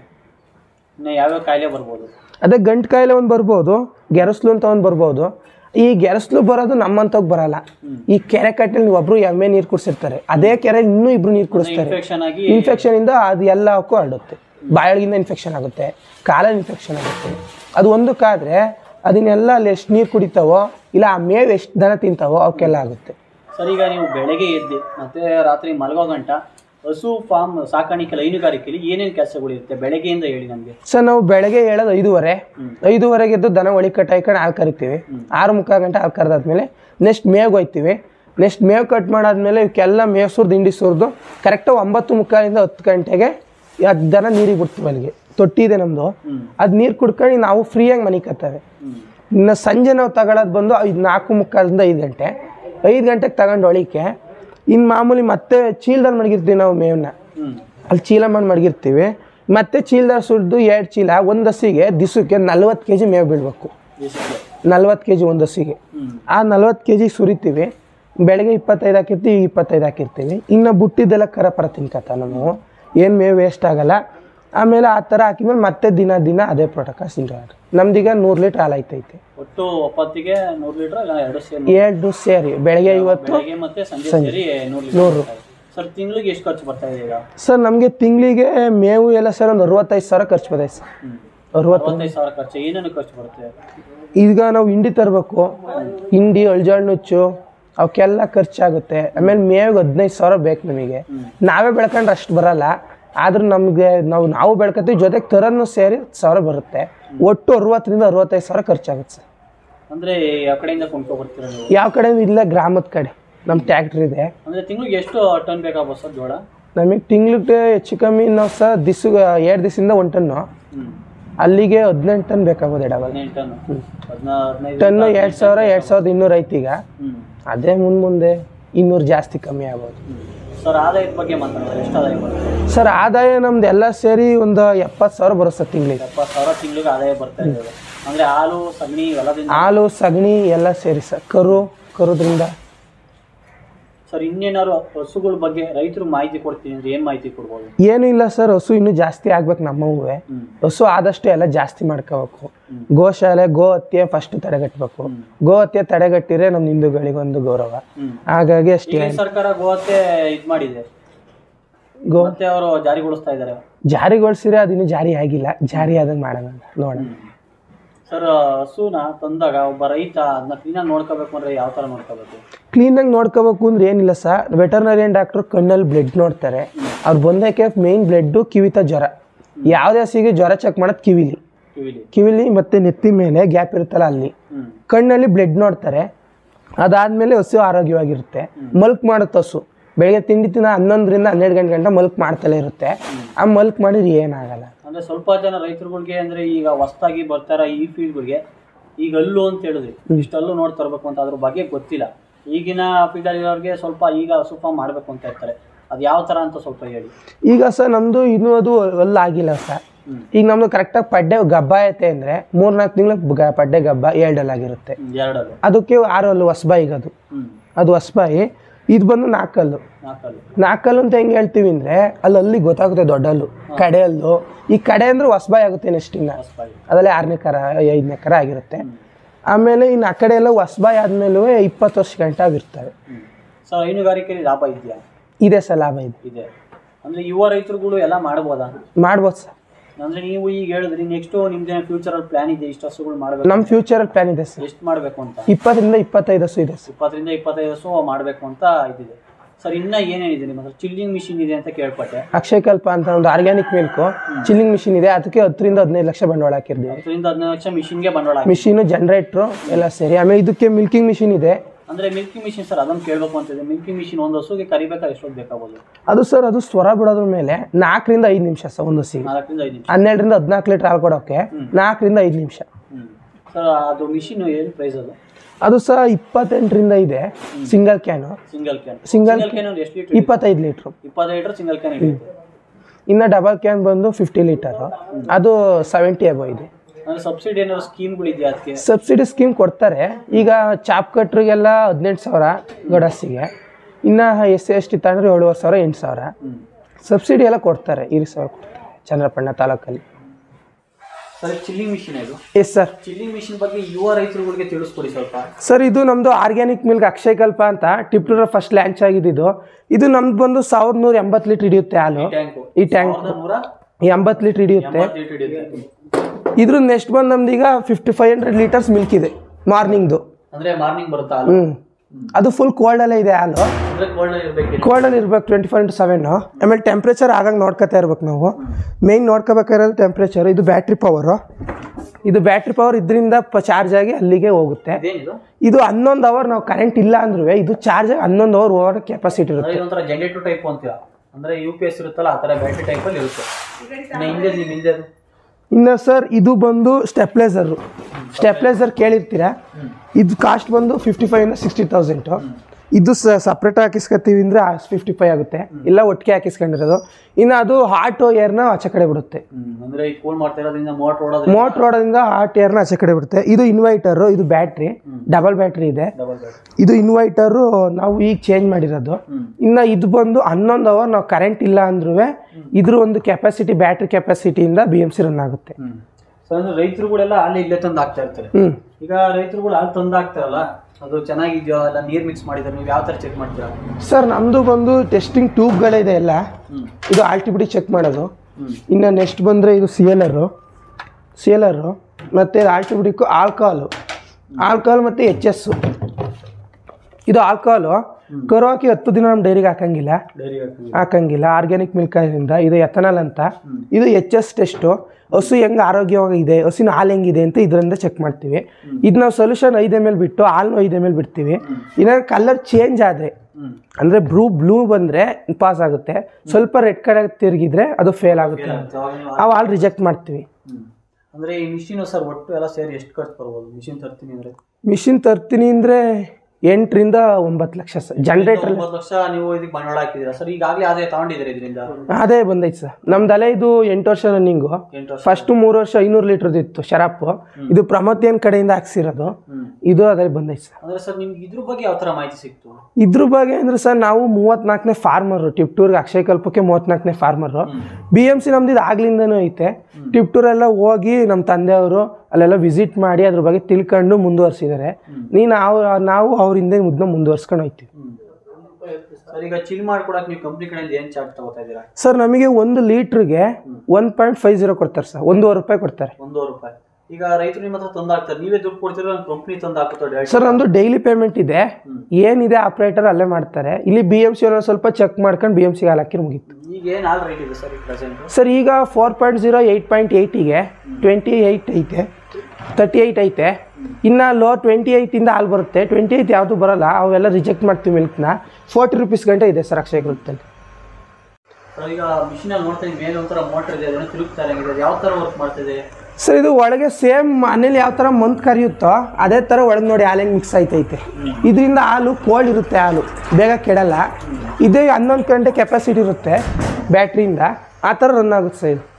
ಇನ್ನು ಯಾವ್ಯಾವ ಕಾಯಿಲೆ ಬರ್ಬೋದು ಅದೇ ಗಂಟು ಕಾಯಿಲೆ ಒಂದು ಬರ್ಬೋದು ಗೆರಸ್ಲು ಅಂತ ಒಂದು ಬರ್ಬೋದು ಈ ಗೆರಸ್ಲು ಬರೋದು ನಮ್ಮಂತವ್ಗೆ ಬರಲ್ಲ ಈ ಕೆರೆ ಕಟ್ಟೆಲಿ ನೀವು ಒಬ್ರು ಎಮ್ಮೆ ನೀರು ಕುಡಿಸಿರ್ತಾರೆ ಅದೇ ಕೆರೆ ಇನ್ನೂ ಇಬ್ರು ನೀರು ಕುಡಿಸ್ತಾರೆ ಇನ್ಫೆಕ್ಷನ್ ಆಗಿ ಇನ್ಫೆಕ್ಷನ್ ಇಂದ ಅದು ಎಲ್ಲಕ್ಕೂ ಹರಡುತ್ತೆ ಬಾಯೊಳಗಿಂದ ಇನ್ಫೆಕ್ಷನ್ ಆಗುತ್ತೆ ಕಾಲಲ್ಲಿ ಇನ್ಫೆಕ್ಷನ್ ಆಗುತ್ತೆ ಅದು ಒಂದಕ್ಕಾದ್ರೆ ಅದನ್ನೆಲ್ಲ ಅಲ್ಲಿ ಎಷ್ಟು ನೀರು ಕುಡಿತಾವೋ ಇಲ್ಲ ಆ ಮೇವು ಎಷ್ಟು ದನ ತಿಂತಾವೋ ಅವಕ್ಕೆಲ್ಲ ಆಗುತ್ತೆ ಸರ್ ಈಗ ನೀವು ಬೆಳಗ್ಗೆ ಎದ್ದು ಮತ್ತೆ ರಾತ್ರಿ ಮಲಗೋ ಗಂಟ ಹಸು ಫಾರ್ಮ್ ಸಾಕಾಣಿಕೆ ಹೈನುಗಾರಿಕೆಯಲ್ಲಿ ಏನೇನು ಕೆಲಸಗಳಿರುತ್ತೆ ಬೆಳಗ್ಗೆಯಿಂದ ಹೇಳಿ ನಮಗೆ ಸರ್ ನಾವು ಬೆಳಗ್ಗೆ ಹೇಳೋದು ಐದೂವರೆ ಐದೂವರೆಗೆ ಎದ್ದು ದನ ಒಳಿ ಕಟ್ ಹಾಕೊಂಡು ಹಾಲು ಕರಿತೀವಿ ಆರು ಮುಕ್ಕಾಲು ಗಂಟೆ ಹಾಲು ಕರೆದಾದ್ಮೇಲೆ ನೆಕ್ಸ್ಟ್ ಮೇವು ಹೋಯ್ತೀವಿ ನೆಕ್ಸ್ಟ್ ಮೇವು ಕಟ್ ಮಾಡಾದ್ಮೇಲೆ ಇವಕ್ಕೆಲ್ಲ ಮೇವು ಸುರಿದು ಹಿಂಡಿ ಸುರಿದು ಕರೆಕ್ಟಾಗಿ ಒಂಬತ್ತು ಮುಕ್ಕಾಲಿಂದ ಹತ್ತು ಗಂಟೆಗೆ ಅದು ದನ ನೀರಿಗೆ ಬಿಡ್ತೀವಿ ಅಲ್ಲಿಗೆ ತೊಟ್ಟಿ ಇದೆ ನಮ್ಮದು ಅದು ನೀರು ಕುಡ್ಕೊಂಡು ನಾವು ಫ್ರೀಯಾಗಿ ಮನೆ ಕತ್ತವೆ ಇನ್ನು ಸಂಜೆ ನಾವು ತಗೊಳ್ಳೋದು ಬಂದು ಐದು ನಾಲ್ಕು ಮುಕ್ಕಾಲಿಂದ ಐದು ಗಂಟೆ ಐದು ಗಂಟೆಗೆ ತಗೊಂಡು ಒಳಿಕೆ ಇನ್ನು ಮಾಮೂಲಿ ಮತ್ತೆ ಚೀಲದಲ್ಲಿ ಮಡಗಿರ್ತೀವಿ ನಾವು ಮೇವನ್ನ ಹ್ಮ್ ಅಲ್ಲಿ ಚೀಲ ಮಾಡಿ ಮಡಗಿರ್ತೀವಿ ಮತ್ತೆ ಚೀಲದಲ್ಲಿ ಸುರಿದು ಎರಡು ಚೀಲ ಒಂದು ಹಸಿಗೆ ದಿವಸಕ್ಕೆ ನಲ್ವತ್ತು ಕೆ ಜಿ ಮೇವು ಬೀಳಬೇಕು ದಿವ್ಸಕ್ಕೆ ನಲ್ವತ್ತು ಕೆ ಜಿ ಒಂದು ಹಸಿಗೆ ಹ್ಮ್ ಆ ನಲ್ವತ್ತು ಕೆ ಜಿ ಸುರಿತೀವಿ ಬೆಳಗ್ಗೆ ಇಪ್ಪತ್ತೈದು ಹಾಕಿರ್ತೀವಿ ಇಪ್ಪತ್ತೈದು ಹಾಕಿರ್ತೀವಿ ಇನ್ನು ಬುಟ್ಟಿದ್ದೆಲ್ಲ ಕರ ಪರ ತಿನ್ಕತ್ತ ನಾವು ಏನು ಮೇವು ವೇಸ್ಟ್ ಆಗಲ್ಲ ಆಮೇಲೆ ಆ ಥರ ಹಾಕಿದ್ಮೇಲೆ ಮತ್ತೆ ದಿನ ದಿನ ಅದೇ ಪ್ರೋಟೋಕಾಲ್ ಸಿಂಗಾಡ್ರಿ ನಮ್ದೀಗ ನೂರು ಲೀಟ್ರ್ ಹಾಲು ಐತೈತೆ ಒಟ್ಟು ಒಪ್ಪತ್ತಿಗೆ ನೂರು ಲೀಟರ್ ಇಲ್ಲ ಎರಡು ಸೇರಿ ಎರಡು ಸೇರಿ ಬೆಳಗ್ಗೆ ಐವತ್ತು ಬೆಳಗ್ಗೆ ಮತ್ತೆ ಸಂಜೆ ಸೇರಿ ನೂರು ಲೀಟರ್ ಸರ್ ತಿಂಗಳಿಗೆ ಎಷ್ಟು ಖರ್ಚು ಬರ್ತಾ ಇದೆ ಈಗ ಸರ್ ನಮಗೆ ತಿಂಗಳಿಗೆ ಮೇವು ಎಲ್ಲ ಸರ್ ಒಂದು ಅರವತ್ತೈದು ಸಾವಿರ ಖರ್ಚು ಬರ್ತೈತೆ ಸರ್ ಹ್ಮ್ ಅರವತ್ತು ಅರವತ್ತೈದು ಸಾವಿರ ಖರ್ಚು ಏನೇನು ಖರ್ಚು ಬರುತ್ತೆ ಈಗ ನಾವು ಹಿಂಡಿ ತರಬೇಕು ಹಿಂಡಿ ಅಳ್ಜಾಳ್ ನುಚ್ಚು ಅವಕ್ಕೆಲ್ಲ ಖರ್ಚಾಗುತ್ತೆ ಆಮೇಲೆ ಮೇವಿಗೆ ಹದಿನೈದು ಸಾವಿರ ಬೇಕು ನಮಗೆ ನಾವೇ ಬೆಳ್ಕೊಂಡ್ರೆ ಅಷ್ಟು ಬರಲ್ಲ ಆದ್ರೂ ನಮಗೆ ನಾವು ನಾವು ಬೆಳ್ಕೊತೀವಿ ಜೊತೆಗೆ ತರನು ಸೇರಿ ಹತ್ತು ಸಾವಿರ ಬರುತ್ತೆ ಒಟ್ಟು ಅರವತ್ತರಿಂದ ಅರವತ್ತೈದು ಸಾವಿರ ಖರ್ಚಾಗುತ್ತೆ ಸರ್ ಅಂದ್ರೆ ಯಾವ ಕಡೆಯಿಂದ ಕೊಂಡ್ಕೊ ಬರ್ತೀರಾ ನೀವು ಯಾವ ಕಡೆ ಇಲ್ಲ ಗ್ರಾಮದ ಕಡೆ ನಮ್ಮ ಟ್ಯಾಕ್ಟ್ರಿ ಇದೆ ಅಂದ್ರೆ ತಿಂಗಳಿಗೆ ಎಷ್ಟು ಟನ್ ಬೇಕಾಗ್ಬೋದು ಸರ್ ಜೋಳ ನಮಗೆ ತಿಂಗ್ಳಿಗೆ ಹೆಚ್ಚು ಕಮ್ಮಿ ನಾವು ಸಹ ದಿಸ್ ಎರಡು ದಿವಸದಿಂದ ಒಂದು ಟನ್ನು ಹ್ಮ್ ಅಲ್ಲಿಗೆ ಹದಿನೆಂಟು ಟನ್ ಬೇಕಾಗ್ಬೋದು ಎಡವಲ್ಲ ಹದಿನೈದು ಟನ್ ಹದಿನಾ ಹದಿನೈದು ಟನ್ನು ಎರಡು ಸಾವಿರ ಎರಡು ಸಾವಿರದ ಇನ್ನೂರು ಐತಿ ಈಗ ಹ್ಮ್ ಅದೇ ಮುಂದೆ ಮುಂದೆ ಇನ್ನೂರು ಜಾಸ್ತಿ ಕಮ್ಮಿ ಆಗ್ಬೋದು ಸರ್ ಆದಾಯದ ಬಗ್ಗೆ ಮಾತಾಡಿದ್ರೆ ಎಷ್ಟು ಆದಾಯ ಬರುತ್ತೆ ಸರ್ ಆದಾಯ ನಮ್ದು ಎಲ್ಲ ಸೇರಿ ಒಂದು ಎಪ್ಪತ್ತು ಸಾವಿರ ಬರುತ್ತೆ ಸರ್ ತಿಂಗಳಿಗೆ ಎಪ್ಪತ್ತು ಸಾವಿರ ತಿಂಗಳಿಗೆ ಆದಾಯ ಬರ್ತಾ ಇದೆ ಅಂದ್ರೆ ಹಾಲು ಸಗಣಿ ಇವೆಲ್ಲದಿಂದ ಹಾಲು ಸಗಣಿ ಎಲ್ಲ ಸೇರಿ ಸರ್ ಕರು ಕರುದ್ರಿಂದ ಸರ್ ಇನ್ನೇನಾದ್ರು ಹಸುಗಳ ಬಗ್ಗೆ ರೈತರು ಮಾಹಿತಿ ಕೊಡ್ತೀನಿ ಅಂದ್ರೆ ಏನ್ ಮಾಹಿತಿ ಕೊಡ್ಬೋದು ಏನೂ ಇಲ್ಲ ಸರ್ ಹಸು ಇನ್ನೂ ಜಾಸ್ತಿ ಆಗ್ಬೇಕು ನಮ್ಮವೇ ಹ್ಮ್ ಹಸು ಆದಷ್ಟು ಎಲ್ಲ ಜಾಸ್ತಿ ಮಾಡ್ಕೋಬೇಕು ಗೋಶಾಲೆ ಗೋ ಹತ್ಯೆ ಫಸ್ಟ್ ತಡೆಗಟ್ಟಬೇಕು ಗೋ ಹತ್ಯೆ ತಡೆಗಟ್ಟಿದ್ರೆ ನಮ್ಮ ಹಿಂದೂಗಳಿಗೊಂದು ಗೌರವ ಹ್ಮ್ ಹಾಗಾಗಿ ಅಷ್ಟೇ ಈಗ ಸರ್ಕಾರ ಗೋಹತ್ಯೆ ಇದ್ ಮಾಡಿದೆ ಗೋ ಮತ್ತೆ ಅವರು ಜಾರಿಗೊಳಿಸ್ತಾ ಇದ್ದಾರೆ ಜಾರಿಗೊಳಿಸಿದ್ರೆ ಅದು ಇನ್ನೂ ಜಾರಿ ಆಗಿಲ್ಲ ಜಾರಿ ಆದಂಗೆ ಮಾಡೋಣ ಅಂತ ನೋಡೋಣ ಸರ್ ಹಸುನ ತಂದಾಗ ಒಬ್ಬ ರೈತ ಅದನ್ನ ಕ್ಲೀನಾಗಿ ನೋಡ್ಕೋಬೇಕು ಅಂದ್ರೆ ಯಾವ ತರ ನೋಡ್ಕೋಬೇಕು ಕ್ಲೀನಾಗಿ ನೋಡ್ಕೋಬೇಕು ಅಂದ್ರೆ ಏನಿಲ್ಲ ಸರ್ ವೆಟರ್ನರಿಯನ್ ಡಾಕ್ಟ್ರು ಕಣ್ಣಲ್ಲಿ ಬ್ಲಡ್ ನೋಡ್ತಾರೆ ಅವ್ರು ಬಂದಕ್ಕೆ ಮೇಯ್ನ್ ಬ್ಲಡ್ಡು ಕಿವಿತ ಜ್ವರ ಯಾವುದೇ ಹಸಿಗೆ ಜ್ವರ ಚೆಕ್ ಮಾಡೋದು ಕಿವಿಲಿ ಕಿವಿಲಿ ಕಿವಿಲಿ ಮತ್ತೆ ನೆತ್ತಿ ಮೇಲೆ ಗ್ಯಾಪ್ ಇರುತ್ತಲ್ಲ ಅಲ್ಲಿ ಹ್ಮ್ ಕಣ್ಣಲ್ಲಿ ಬ್ಲಡ್ ನೋಡ್ತಾರೆ ಅದಾದ್ಮೇಲೆ ಹಸು ಆರೋಗ್ಯವಾಗಿರುತ್ತೆ ಮಲ್ಕ್ ಮಾಡುತ್ತೆ ಹಸು ಬೆಳಗ್ಗೆ ತಿಂಡಿ ತಿನ್ನ ಹನ್ನೊಂದರಿಂದ ಹನ್ನೆರಡು ಗಂಟೆ ಗಂಟೆ ಮಲ್ಕ್ ಮಾಡ್ತಲೇ ಇರುತ್ತೆ ಆ ಮಲ್ಕ್ ಮಾಡಿದ್ರೆ ಏನಾಗಲ್ಲ ಅಂದ್ರೆ ಸ್ವಲ್ಪ ಜನ ರೈತರುಗಳಿಗೆ ಅಂದ್ರೆ ಈಗ ಹೊಸ್ದಾಗಿ ಬರ್ತಾರ ಈ ಫೀಲ್ಡ್ಗಳಿಗೆ ಈಗ ಅಲ್ಲು ಅಂತ ಹೇಳಿದ್ರಿ ಇಷ್ಟು ಅಲ್ಲು ನೋಡ್ ತರಬೇಕು ಅಂತ ಅದ್ರ ಬಗ್ಗೆ ಗೊತ್ತಿಲ್ಲ ಈಗಿನ ಫೀಲ್ಡ್ ಇರೋರಿಗೆ ಸ್ವಲ್ಪ ಈಗ ಹಸು ಫಾರ್ಮ್ ಮಾಡ್ಬೇಕು ಅಂತ ಇರ್ತಾರೆ ಅದು ಯಾವ ತರ ಅಂತ ಸ್ವಲ್ಪ ಹೇಳಿ ಈಗ ಸರ್ ನಮ್ದು ಇನ್ನೂ ಅದು ಅಲ್ಲ ಆಗಿಲ್ಲ ಸರ್ ಹ್ಮ್. ಈಗ ನಮ್ದು ಕರೆಕ್ಟಾಗಿ ಪಡ್ಡೆ ಗಬ್ಬ ಐತೆ ಅಂದ್ರೆ ಮೂರ್ನಾಲ್ಕು ತಿಂಗಳು ಪಡ್ಡೆ ಗಬ್ಬ ಎರಡಲ್ಲಾಗಿರುತ್ತೆ ಹ್ಮ್, ಎರಡಲ್ಲು ಅದಕ್ಕೆ ಆರು ಅಲ್ಲು ಹೊಸಬಾಯಿ ಈಗ ಅದು ಹ್ಮ್ ಅದು ಹೊಸಬಾಯಿ ಇದು ಬಂದು ನಾಲ್ಕಲ್ಲು ನಾಲ್ಕಲ್ಲು ನಾಲ್ಕಲ್ಲು ಅಂತ ಹೆಂಗೆ ಹೇಳ್ತೀವಿ ಅಂದ್ರೆ ಅಲ್ಲಿ ಅಲ್ಲಿ ಗೊತ್ತಾಗುತ್ತೆ ದೊಡ್ಡಲ್ಲು ಕಡೆಯಲ್ಲು ಈ ಕಡೆ ಅಂದ್ರೆ ಹೊಸಬಾಯಿ ಆಗುತ್ತೆ ನೆಕ್ಸ್ಟ್ ಇನ್ನ ಹೊಸ್ದಾಗಿ ಅದರಲ್ಲಿ ಆರನೇ ಕರ ಐದನೇ ಕರ ಆಗಿರುತ್ತೆ ಆಮೇಲೆ ಇನ್ನು ಆ ಕಡೆ ಎಲ್ಲ ಹೊಸಬಾಯಿ ಆದ್ಮೇಲೂ ಇಪ್ಪತ್ತು ವರ್ಷ ಗಂಟೆ ಆಗಿರ್ತವೆ ಹ್ಮ್ ಸರ್ ಹೈನುಗಾರಿಕೆಯಲ್ಲಿ ಲಾಭ ಇದೆಯಾ ಇದೆ ಸರ್ ಲಾಭ ಇದೆ ಇದೆ ಅಂದ್ರೆ ಯುವ ರೈತರುಗಳು ಎಲ್ಲ ಮಾಡ್ಬೋದಾ ಮಾಡ್ಬೋದು ಸರ್ ಅಂದ್ರೆ ನೀವು ಈಗ ಹೇಳಿದ್ರಿ ನೆಕ್ಸ್ಟ್ ನಿಮ್ದೇ ಫ್ಯೂಚರ್ ಅಲ್ಲಿ ಪ್ಲಾನ್ ಇದೆ ಇಷ್ಟು ಹಸುಗಳು ಮಾಡ್ಬೇಕು ನಮ್ಮ ಫ್ಯೂಚರಲ್ಲಿ ಪ್ಲಾನ್ ಇದೆ ಸರ್ ಎಷ್ಟು ಮಾಡ್ಬೇಕು ಅಂತ ಇಪ್ಪತ್ತರಿಂದ ಇಪ್ಪತ್ತೈದು ಹಸು ಇದೆ ಸರ್ ಇಪ್ಪತ್ತರಿಂದ ಇಪ್ಪತ್ತೈದು ಹಸು ಮಾಡ್ಬೇಕು ಅಂತ ಇದಿದೆ ಸರ್ ಇನ್ನ ಏನೇನಿದೆ ನಿಮ್ಮ ಹತ್ರ ಚಿಲ್ಲಿಂಗ್ ಮಿಷಿನ್ ಇದೆ ಅಂತ ಕೇಳ್ಪಟ್ಟೆ ಅಕ್ಷಯಕಲ್ಪ ಅಂತ ಒಂದು ಆರ್ಗ್ಯಾನಿಕ್ ಮಿಲ್ಕು ಚಿಲ್ಲಿಂಗ್ ಮಿಷಿನ್ ಇದೆ ಅದಕ್ಕೆ ಹತ್ತರಿಂದ ಹದಿನೈದು ಲಕ್ಷ ಬಂಡವಾಳ ಹಾಕಿರ್ತೀವಿ ಹತ್ತರಿಂದ ಹದಿನೈದು ಲಕ್ಷ ಮಿಷಿನ್ಗೆ ಬಂಡವಾಳ ಹಾಕಿ. ಮಿಷಿನು ಜನರೇಟ್ರು ಎಲ್ಲ ಸೇರಿ ಆಮೇಲೆ ಇದಕ್ಕೆ ಮಿಲ್ಕಿಂಗ್ ಮಿಷಿನ್ ಇದೆ ಅಂದ್ರೆ ಮಿಲ್ಕಿಂಗ್ ಮಿಷಿನ್ ಸರ್ ಅದನ್ನ ಕೇಳ್ಬೇಕು ಅಂತಿದೆ ಮಿಲ್ಕಿಂಗ್ ಮಿಷಿನ್ ಒಂದು ಹಸುಗೆ ಕರಿಬೇಕಾದ್ರೆ ಎಷ್ಟೊತ್ತು ಬೇಕಾಗ್ಬೋದು ಅದು ಸರ್ ಅದು ಸ್ವರ ಬಿಡೋದ್ರ ಮೇಲೆ ನಾಲ್ಕರಿಂದ ಐದು ನಿಮಿಷ ಸರ್ ಒಂದು ಹಸಿಗೆ ನಾಲ್ಕರಿಂದ ಐದು ನಿಮಿಷ ಹನ್ನೆರಡರಿಂದ ಹದಿನಾಲ್ಕು ಲೀಟರ್ ಹಾಲು ಕೊಡೋಕೆ ನಾಲ್ಕರಿಂದ ಐದು ನಿಮಿಷ ಹ್ಮ್ ಸರ್ ಅದು ಮಿಷಿನ್ ಏನು ಪ್ರೈಸ್ ಅದು ಅದು ಸಹ ಇಪ್ಪತ್ತೆಂಟರಿಂದ ಇದೆ single can single can Single single can ಒಂದು ಎಷ್ಟು ಲೀಟರ್ ಇಪ್ಪತ್ತೈದು ಲೀಟ್ರು ಇಪ್ಪತ್ತೈದು ಲೀಟರ್ ಸಿಂಗಲ್ ಕ್ಯಾನ್ ಹಿಡಿಯುತ್ತೆ ಇನ್ನು ಡಬಲ್ ಕ್ಯಾನ್ ಬಂದು ಫಿಫ್ಟಿ ಲೀಟರು ಅದು ಸೆವೆಂಟಿ ಎಬೋ ಇದೆ ಅಂದ್ರೆ ಸಬ್ಸಿಡಿ ಏನಾದ್ರು ಸ್ಕೀಮ್ಗಳು ಇದೆಯಾ ಅದಕ್ಕೆ ಸಬ್ಸಿಡಿ ಸ್ಕೀಮ್ ಕೊಡ್ತಾರೆ ಈಗ ಚಾಪ್ ಕಟ್ರಿಗೆಲ್ಲ ಹದಿನೆಂಟು ಸಾವಿರ ಗಡಸಿಗೆ ಇನ್ನು ಎಸ್ ಸಿ ಎಸ್ ಟಿ ತಗೊಂಡ್ರೆ ಏಳುವರೆ ಸಾವಿರ ಎಂಟು ಸಾವಿರ ಹ್ಮ್ ಸಬ್ಸಿಡಿ ಎಲ್ಲ ಕೊಡ್ತಾರೆ ಇರು ಸಾವಿರ ಕೊಡ್ತಾರೆ ಚಂದ್ರಪಣ್ಣ ತಾಲೂಕಲ್ಲಿ ಸರ್ ಚಿಲ್ಲಿಂಗ್ ಮಿಷಿನ್ ಇದು ಎಸ್ ಸರ್ ಚಿಲ್ಲಿಂಗ್ ಮಿಷಿನ್ ಬಗ್ಗೆ ಯುವ ರೈತರುಗಳಿಗೆ ತಿಳಿಸ್ಕೊಡಿ ಸ್ವಲ್ಪ ಸರ್ ಇದು ನಮ್ಮದು ಆರ್ಗ್ಯಾನಿಕ್ ಮಿಲ್ಕ್ ಅಕ್ಷಯ ಕಲ್ಪ ಅಂತ ಟಿಪ್ಟೂರ ಫಸ್ಟ್ ಲಾಂಚ್ ಆಗಿದ್ದು ಇದು ನಮ್ದು ಬಂದು ಸಾವಿರದ ನೂರ ಎಂಬತ್ತು ಲೀಟ್ರ್ ಹಿಡಿಯುತ್ತೆ ಹಾಲು ಟ್ಯಾಂಕು ಈ ಟ್ಯಾಂಕ್ ಸಾವಿರದ ನೂರ ಎಂಬತ್ತು ಲೀಟ್ರ್ ಹಿಡಿಯುತ್ತೆ ಎಂಬತ್ತು ಲೀಟರ್ ಹಿಡಿಯುತ್ತೆ ಇದ್ರ ನೆಕ್ಸ್ಟ್ ಬಂದು ನಮ್ದು ಈಗ fifty five hundred litres milk ಇದೆ ಮಾರ್ನಿಂಗ್ದು ಅಂದ್ರೆ ಮಾರ್ನಿಂಗ್ ಬರುತ್ತಾ ಹಾಲು ಹ್ಞೂ ಅದು ಫುಲ್ ಕೋಲ್ಡಲ್ಲೇ ಇದೆ ಹಾಲು ಅಂದ್ರೆ ಕೋಲ್ಡ್ ಇರ್ಬೇಕು ಕೋಲ್ಡಲ್ಲಿ ಇರ್ಬೇಕು ಟ್ವೆಂಟಿ ಫೋರ್ ಇಂಟು ಸೆವೆನ್ ಆಮೇಲೆ ಟೆಂಪ್ರೇಚರ್ ಆಗಾಗ ನೋಡ್ಕೊತಾ ಇರ್ಬೇಕು ನಾವು ಮೇಯ್ನ್ ನೋಡ್ಕೋಬೇಕಾಗಿರೋದು ಟೆಂಪ್ರೇಚರ್ ಇದು ಬ್ಯಾಟ್ರಿ ಪವರು ಇದು ಬ್ಯಾಟ್ರಿ ಪವರ್ ಇದರಿಂದ ಚಾರ್ಜ್ ಆಗಿ ಅಲ್ಲಿಗೆ ಹೋಗುತ್ತೆ ಇದೇನಿದು ಇದು ಹನ್ನೊಂದು ಅವರ್ ನಾವು ಕರೆಂಟ್ ಇಲ್ಲ ಅಂದ್ರೂ ಇದು ಚಾರ್ಜ್ ಆಗಿ ಹನ್ನೊಂದು ಅವರ್ ಓವರ್ ಕೆಪಾಸಿಟಿ ಇರುತ್ತೆ ಅಂದ್ರೆ ಇದೊಂಥರ ಜನರೇಟರ್ ಟೈಪ್ ಅಂತೀರ ಅಂದ್ರೆ ಯು ಪಿ ಎಸ್ ಇರುತ್ತಲ್ಲ ಆ ತರ ಬ್ಯಾಟ್ರಿ ಟೈಪ್ ಅಲ್ಲಿ ಇರುತ್ತೆ ಇನ್ನು ಹಿಂದೆ ನಿಮ್ ಹಿಂದೆ ಅದು ಇನ್ನು ಸರ್ ಇದು ಬಂದು ಸ್ಟೆಪ್ಲೈಸರು ಸ್ಟೆಪ್ಲೈಸರ್ ಕೇಳಿರ್ತೀರಾ ಇದು ಕಾಸ್ಟ್ ಬಂದು ಫಿಫ್ಟಿ ಫೈವ್ ಇಂದ ಸಿಕ್ಸ್ಟಿ ತೌಸಂಡು ಇದು ಸಪ್ರೇಟ್ ಹಾಕಿಸ್ಕೊತೀವಿ ಅಂದರೆ ಫಿಫ್ಟಿ ಫೈವ್ ಆಗುತ್ತೆ ಇಲ್ಲ ಒಟ್ಟಿಗೆ ಹಾಕಿಸ್ಕೊಂಡಿರೋದು ಇನ್ನು ಅದು ಹಾಟ್ ಏರ್ನ ಆಚೆ ಕಡೆ ಬಿಡುತ್ತೆ ಹ್ಮ್ ಅಂದ್ರೆ ಈ ಕೂಲ್ ಮಾಡ್ತಾ ಇರೋದ್ರಿಂದ ಮೋಟರ್ ಓಡೋದ್ರಿಂದ ಮೋಟ್ರ್ ಓಡೋದ್ರಿಂದ ಹಾಟ್ ಏರ್ನ ಆಚೆ ಕಡೆ ಬಿಡುತ್ತೆ ಇದು ಇನ್ವೈಟರು ಇದು ಬ್ಯಾಟ್ರಿ ಡಬಲ್ ಬ್ಯಾಟ್ರಿ ಇದೆ ಡಬಲ್ ಬ್ಯಾಟ್ರಿ ಇದು ಇನ್ವೈಟರು ನಾವು ಈಗ ಚೇಂಜ್ ಮಾಡಿರೋದು ಹ್ಮ್. ಇನ್ನು ಇದು ಬಂದು ಹನ್ನೊಂದು ಅವರ್ ನಾವು ಕರೆಂಟ್ ಇಲ್ಲ ಅಂದ್ರೂ ಇದ್ರ ಒಂದು ಕೆಪಾಸಿಟಿ ಬ್ಯಾಟ್ರಿ ಕೆಪಾಸಿಟಿಯಿಂದ ಬಿ ಎಮ್ ಸಿ ರನ್ ಆಗುತ್ತೆ ಹ್ಮ್ ಸೊ ಅಂದ್ರೆ ರೈತರುಗಳೆಲ್ಲ ಹಾಲು ಇಲ್ಲೇ ತಂದು ಹಾಕ್ತಾ ಇರ್ತಾರೆ ಹ್ಞೂ ಈಗ ರೈತರುಗಳು ಹಾಲು ತಂದು ಹಾಕ್ತಾರಲ್ಲ ಅದು ಚೆನ್ನಾಗಿದ್ಯೋ ಇಲ್ಲ ನೀರ್ ಮಿಕ್ಸ್ ಮಾಡಿದ್ರೆ ನೀವು ಯಾವ ತರ ಚೆಕ್ ಮಾಡ್ತೀರಾ ಸರ್ ನಮ್ಮದು ಬಂದು ಟೆಸ್ಟಿಂಗ್ ಟ್ಯೂಬ್ಗಳಿದೆ ಎಲ್ಲ ಹ್ಮ್ ಇದು ಆಲ್ಟಿಬಿಟಿ ಚೆಕ್ ಮಾಡೋದು ಹ್ಮ್ ಇನ್ನು ನೆಕ್ಸ್ಟ್ ಬಂದರೆ ಇದು ಸಿ ಎಲ್ ಆರು ಸಿ ಎಲ್ ಆರು ಮತ್ತು ಆಲ್ಟಿಬಿಟಿಕ್ಕು ಆಲ್ಕೋಹಾಲು ಆಲ್ಕೋಹಾಲ್ ಮತ್ತು ಎಚ್ ಎಸ್ಸು ಇದು ಆಲ್ಕೋಹಾಲು ಕರು ಹಾಕಿ ಹತ್ತು ದಿನ ನಮ್ಮ ಡೈರಿಗೆ ಹಾಕಂಗಿಲ್ಲ ಡೈರಿ ಹಾಕಂಗಿಲ್ಲ ಆರ್ಗ್ಯಾನಿಕ್ ಮಿಲ್ಕ್ ಇದರಿಂದ ಇದು ಎಥನಾಲ್ ಅಂತ ಇದು ಎಚ್ ಎಸ್ ಟೆಸ್ಟು ಹಸು ಹೆಂಗೆ ಆರೋಗ್ಯವಾಗಿದೆ ಹಸುವಿನ ಹಾಲು ಹೆಂಗಿದೆ ಅಂತ ಇದರಿಂದ ಚೆಕ್ ಮಾಡ್ತೀವಿ ಇದು ನಾವು ಸೊಲ್ಯೂಷನ್ ಐದು ಎಮ್ ಎಲ್ ಬಿಟ್ಟು ಹಾಲು ಐದು ಎಮ್ ಎಲ್ ಬಿಡ್ತೀವಿ ಏನಾದ್ರು ಕಲರ್ ಚೇಂಜ್ ಆದರೆ ಹ್ಮ್ ಅಂದರೆ ಬ್ಲೂ ಬ್ಲೂ ಬಂದರೆ ಪಾಸ್ ಆಗುತ್ತೆ ಸ್ವಲ್ಪ ರೆಡ್ ಕಡೆ ತಿರುಗಿದ್ರೆ ಅದು ಫೇಲ್ ಆಗುತ್ತೆ ಅವಾಗ ನೀವು ನಾವು ಹಾಲು ರಿಜೆಕ್ಟ್ ಮಾಡ್ತೀವಿ ಹ್ಮ್. ಅಂದ್ರೆ ಈ ಮಿಷಿನ್ ಸರ್ ಒಟ್ಟು ಎಲ್ಲ ಸೇರಿ ಎಷ್ಟು ಖರ್ಚು ಬರ್ಬೋದು ಮಿಷಿನ್ ತರ್ತೀನಿ ಅಂದ್ರೆ ಮಿಷಿನ್ ತರ್ತೀನಿ ಅಂದರೆ ಎಂಟರಿಂದ ಒಂಬತ್ತು ಲಕ್ಷ ಸರ್ ಜನ್ರೇಟರ್ ಒಂಬತ್ತು ಲಕ್ಷ ನೀವು ಇದಕ್ಕೆ ಬಂಡವಾಳ ಹಾಕಿದ್ದೀರಾ ಸರ್ ಈಗಾಗಲೇ ಆದಾಯ ತಗೊಂಡಿದ್ದೀರಾ ಇದರಿಂದ ಅದೇ ಬಂದೈತೆ ಸರ್ ನಮ್ದು ಅಲೆ ಇದು ಎಂಟು ವರ್ಷ ರನ್ನಿಂಗು ಎಂಟು ವರ್ಷ ಫಸ್ಟ್ ಮೂರು ವರ್ಷ ಐನೂರು ಲೀಟ್ರದ್ದು ಇತ್ತು ಶರಾಪು ಇದು ಪ್ರಮೋತಿಯನ್ ಕಡೆಯಿಂದ ಹಾಕ್ಸಿರೋದು ಹ್ಮ್ ಇದು ಅದ್ರಲ್ಲಿ ಬಂದೈತೆ ಸರ್ ಅಂದ್ರೆ ಸರ್ ನಿಮ್ಗೆ ಇದ್ರ ಬಗ್ಗೆ ಯಾವ ತರ ಮಾಹಿತಿ ಸಿಕ್ತು ಇದ್ರ ಬಗ್ಗೆ ಅಂದ್ರೆ ಸರ್ ನಾವು ಮೂವತ್ನಾಲ್ಕನೇ ಫಾರ್ಮರು ಟಿಪ್ಟೂರ್ಗೆ ಅಕ್ಷಯ ಕಲ್ಪಕ್ಕೆ ಮೂವತ್ನಾಲ್ಕನೇ ಫಾರ್ಮರು ಬಿ ಎಮ್ ಸಿ ನಮ್ದು ಇದು ಆಗ್ಲಿಂದನೂ ಐತೆ ಟಿಪ್ಟೂರೆಲ್ಲ ಹೋಗಿ ನಮ್ಮ ತಂದೆಯವರು ಅಲ್ಲೆಲ್ಲ ವಿಸಿಟ್ ಮಾಡಿ ಅದ್ರ ಬಗ್ಗೆ ತಿಳ್ಕೊಂಡು ಮುಂದುವರ್ಸಿದ್ದಾರೆ ನೀ ನಾವು ನಾವು ಅವ್ರ ಹಿಂದೆ ಮುದ್ನ ಮುಂದುವರ್ಸ್ಕೊಂಡು ಹೋಗ್ತೀವಿ ಹ್ಮ್ ಸರ್ ಈಗ ಚಿಲ್ ಮಾಡ್ಕೊಡಕ್ ನೀವು ಕಂಪ್ನಿ ಕಡೆಯಿಂದ ಏನ್ ಚಾರ್ಜ್ ತಗೋತಾ ಇದ್ದೀರಾ ಸರ್ ನಮಗೆ ಒಂದು ಲೀಟ್ರಿಗೆ ಒನ್ ಪಾಯಿಂಟ್ ಫೈವ್ ಜೀರೋ ಕೊಡ್ತಾರೆ ಸರ್ ಒಂದೂವರೆ ರೂಪಾಯಿ ಕೊಡ್ತಾರೆ ಒಂದೂವರೆ ರೂಪಾಯಿ ಈಗ ರೈತರು ನಿಮ್ಮ ಹತ್ರ ತಂದು ಹಾಕ್ತಾರೆ ನೀವೇ ದುಡ್ಡು ಕೊಡ್ತೀರಾ ಕಂಪ್ನಿ ತಂದು ಹಾಕುತ್ತೆ ಸರ್ ನಮ್ಮದು ಡೈಲಿ ಪೇಮೆಂಟ್ ಇದೆ ಏನಿದೆ ಆಪ್ರೇಟರ್ ಅಲ್ಲೇ ಮಾಡ್ತಾರೆ ಇಲ್ಲಿ ಬಿ ಎಮ್ ಸಿ ಸ್ವಲ್ಪ ಚೆಕ್ ಮಾಡ್ಕೊಂಡು ಬಿ ಎಮ್ ಸಿಗೆ ಹಾಕಿ ಮುಗೀತು ಈಗ ಏನು ಹಾಲ್ ರೇಟ್ ಇದೆ ಸರ್ ಈಗ ಪ್ರೆಸೆಂಟ್ ಸರ್ ಈಗ four point zero eight point ಏಯ್ಟಿಗೆ ಟ್ವೆಂಟಿ ಏಯ್ಟ್ ಐತೆ ತರ್ಟಿ ಏಯ್ಟ್ ಐತೆ ಇನ್ನು ಲೋ ಟ್ವೆಂಟಿ ಏಯ್ಟಿಂದ ಹಾಲು ಬರುತ್ತೆ ಟ್ವೆಂಟಿ ಏಯ್ಟ್ ಯಾವುದು ಬರಲ್ಲ ಅವೆಲ್ಲ ರಿಜೆಕ್ಟ್ ಮಾಡ್ತೀವಿ ಮಿಲ್ಕ್ನ ಫೋರ್ಟಿ ರುಪೀಸ್ ಗಂಟೆ ಇದೆ ಸರ್ ಅಕ್ಷಯ ಗ್ರೂಪಲ್ಲಿ ಸರ್ ಈಗ ಮಿಷಿನ್ ಅಲ್ಲಿ ನೋಡ್ತಾ ಮೇಲೆ ಒಂಥರ ಮೋಟರ್ ಇದೆ ಅದನ್ನ ತಿರುಗ್ತಾ ಇರಂಗಿದೆ ಯಾವ ತರ ವರ್ಕ್ ಮಾಡ್ತಿದೆ ಸರ್ ಇದು ಒಳಗೆ ಸೇಮ್ ಮನೇಲಿ ಯಾವ ಥರ ಮಂತ್ ಕರಿಯುತ್ತೋ ಅದೇ ಥರ ಒಳಗೆ ನೋಡಿ ಹಾಲು ಹೆಂಗೆ ಮಿಕ್ಸ್ ಆಯ್ತೈತೆ ಇದರಿಂದ ಹಾಲು ಕೋಲ್ಡ್ ಇರುತ್ತೆ ಹಾಲು ಬೇಗ ಕೆಡಲ್ಲ ಇದೇ ಹನ್ನೊಂದು ಗಂಟೆ ಕೆಪಾಸಿಟಿ ಇರುತ್ತೆ ಬ್ಯಾಟ್ರಿಯಿಂದ ಆ ಥರ ರನ್ ಆಗುತ್ತೆ ಸರ್ ಇದು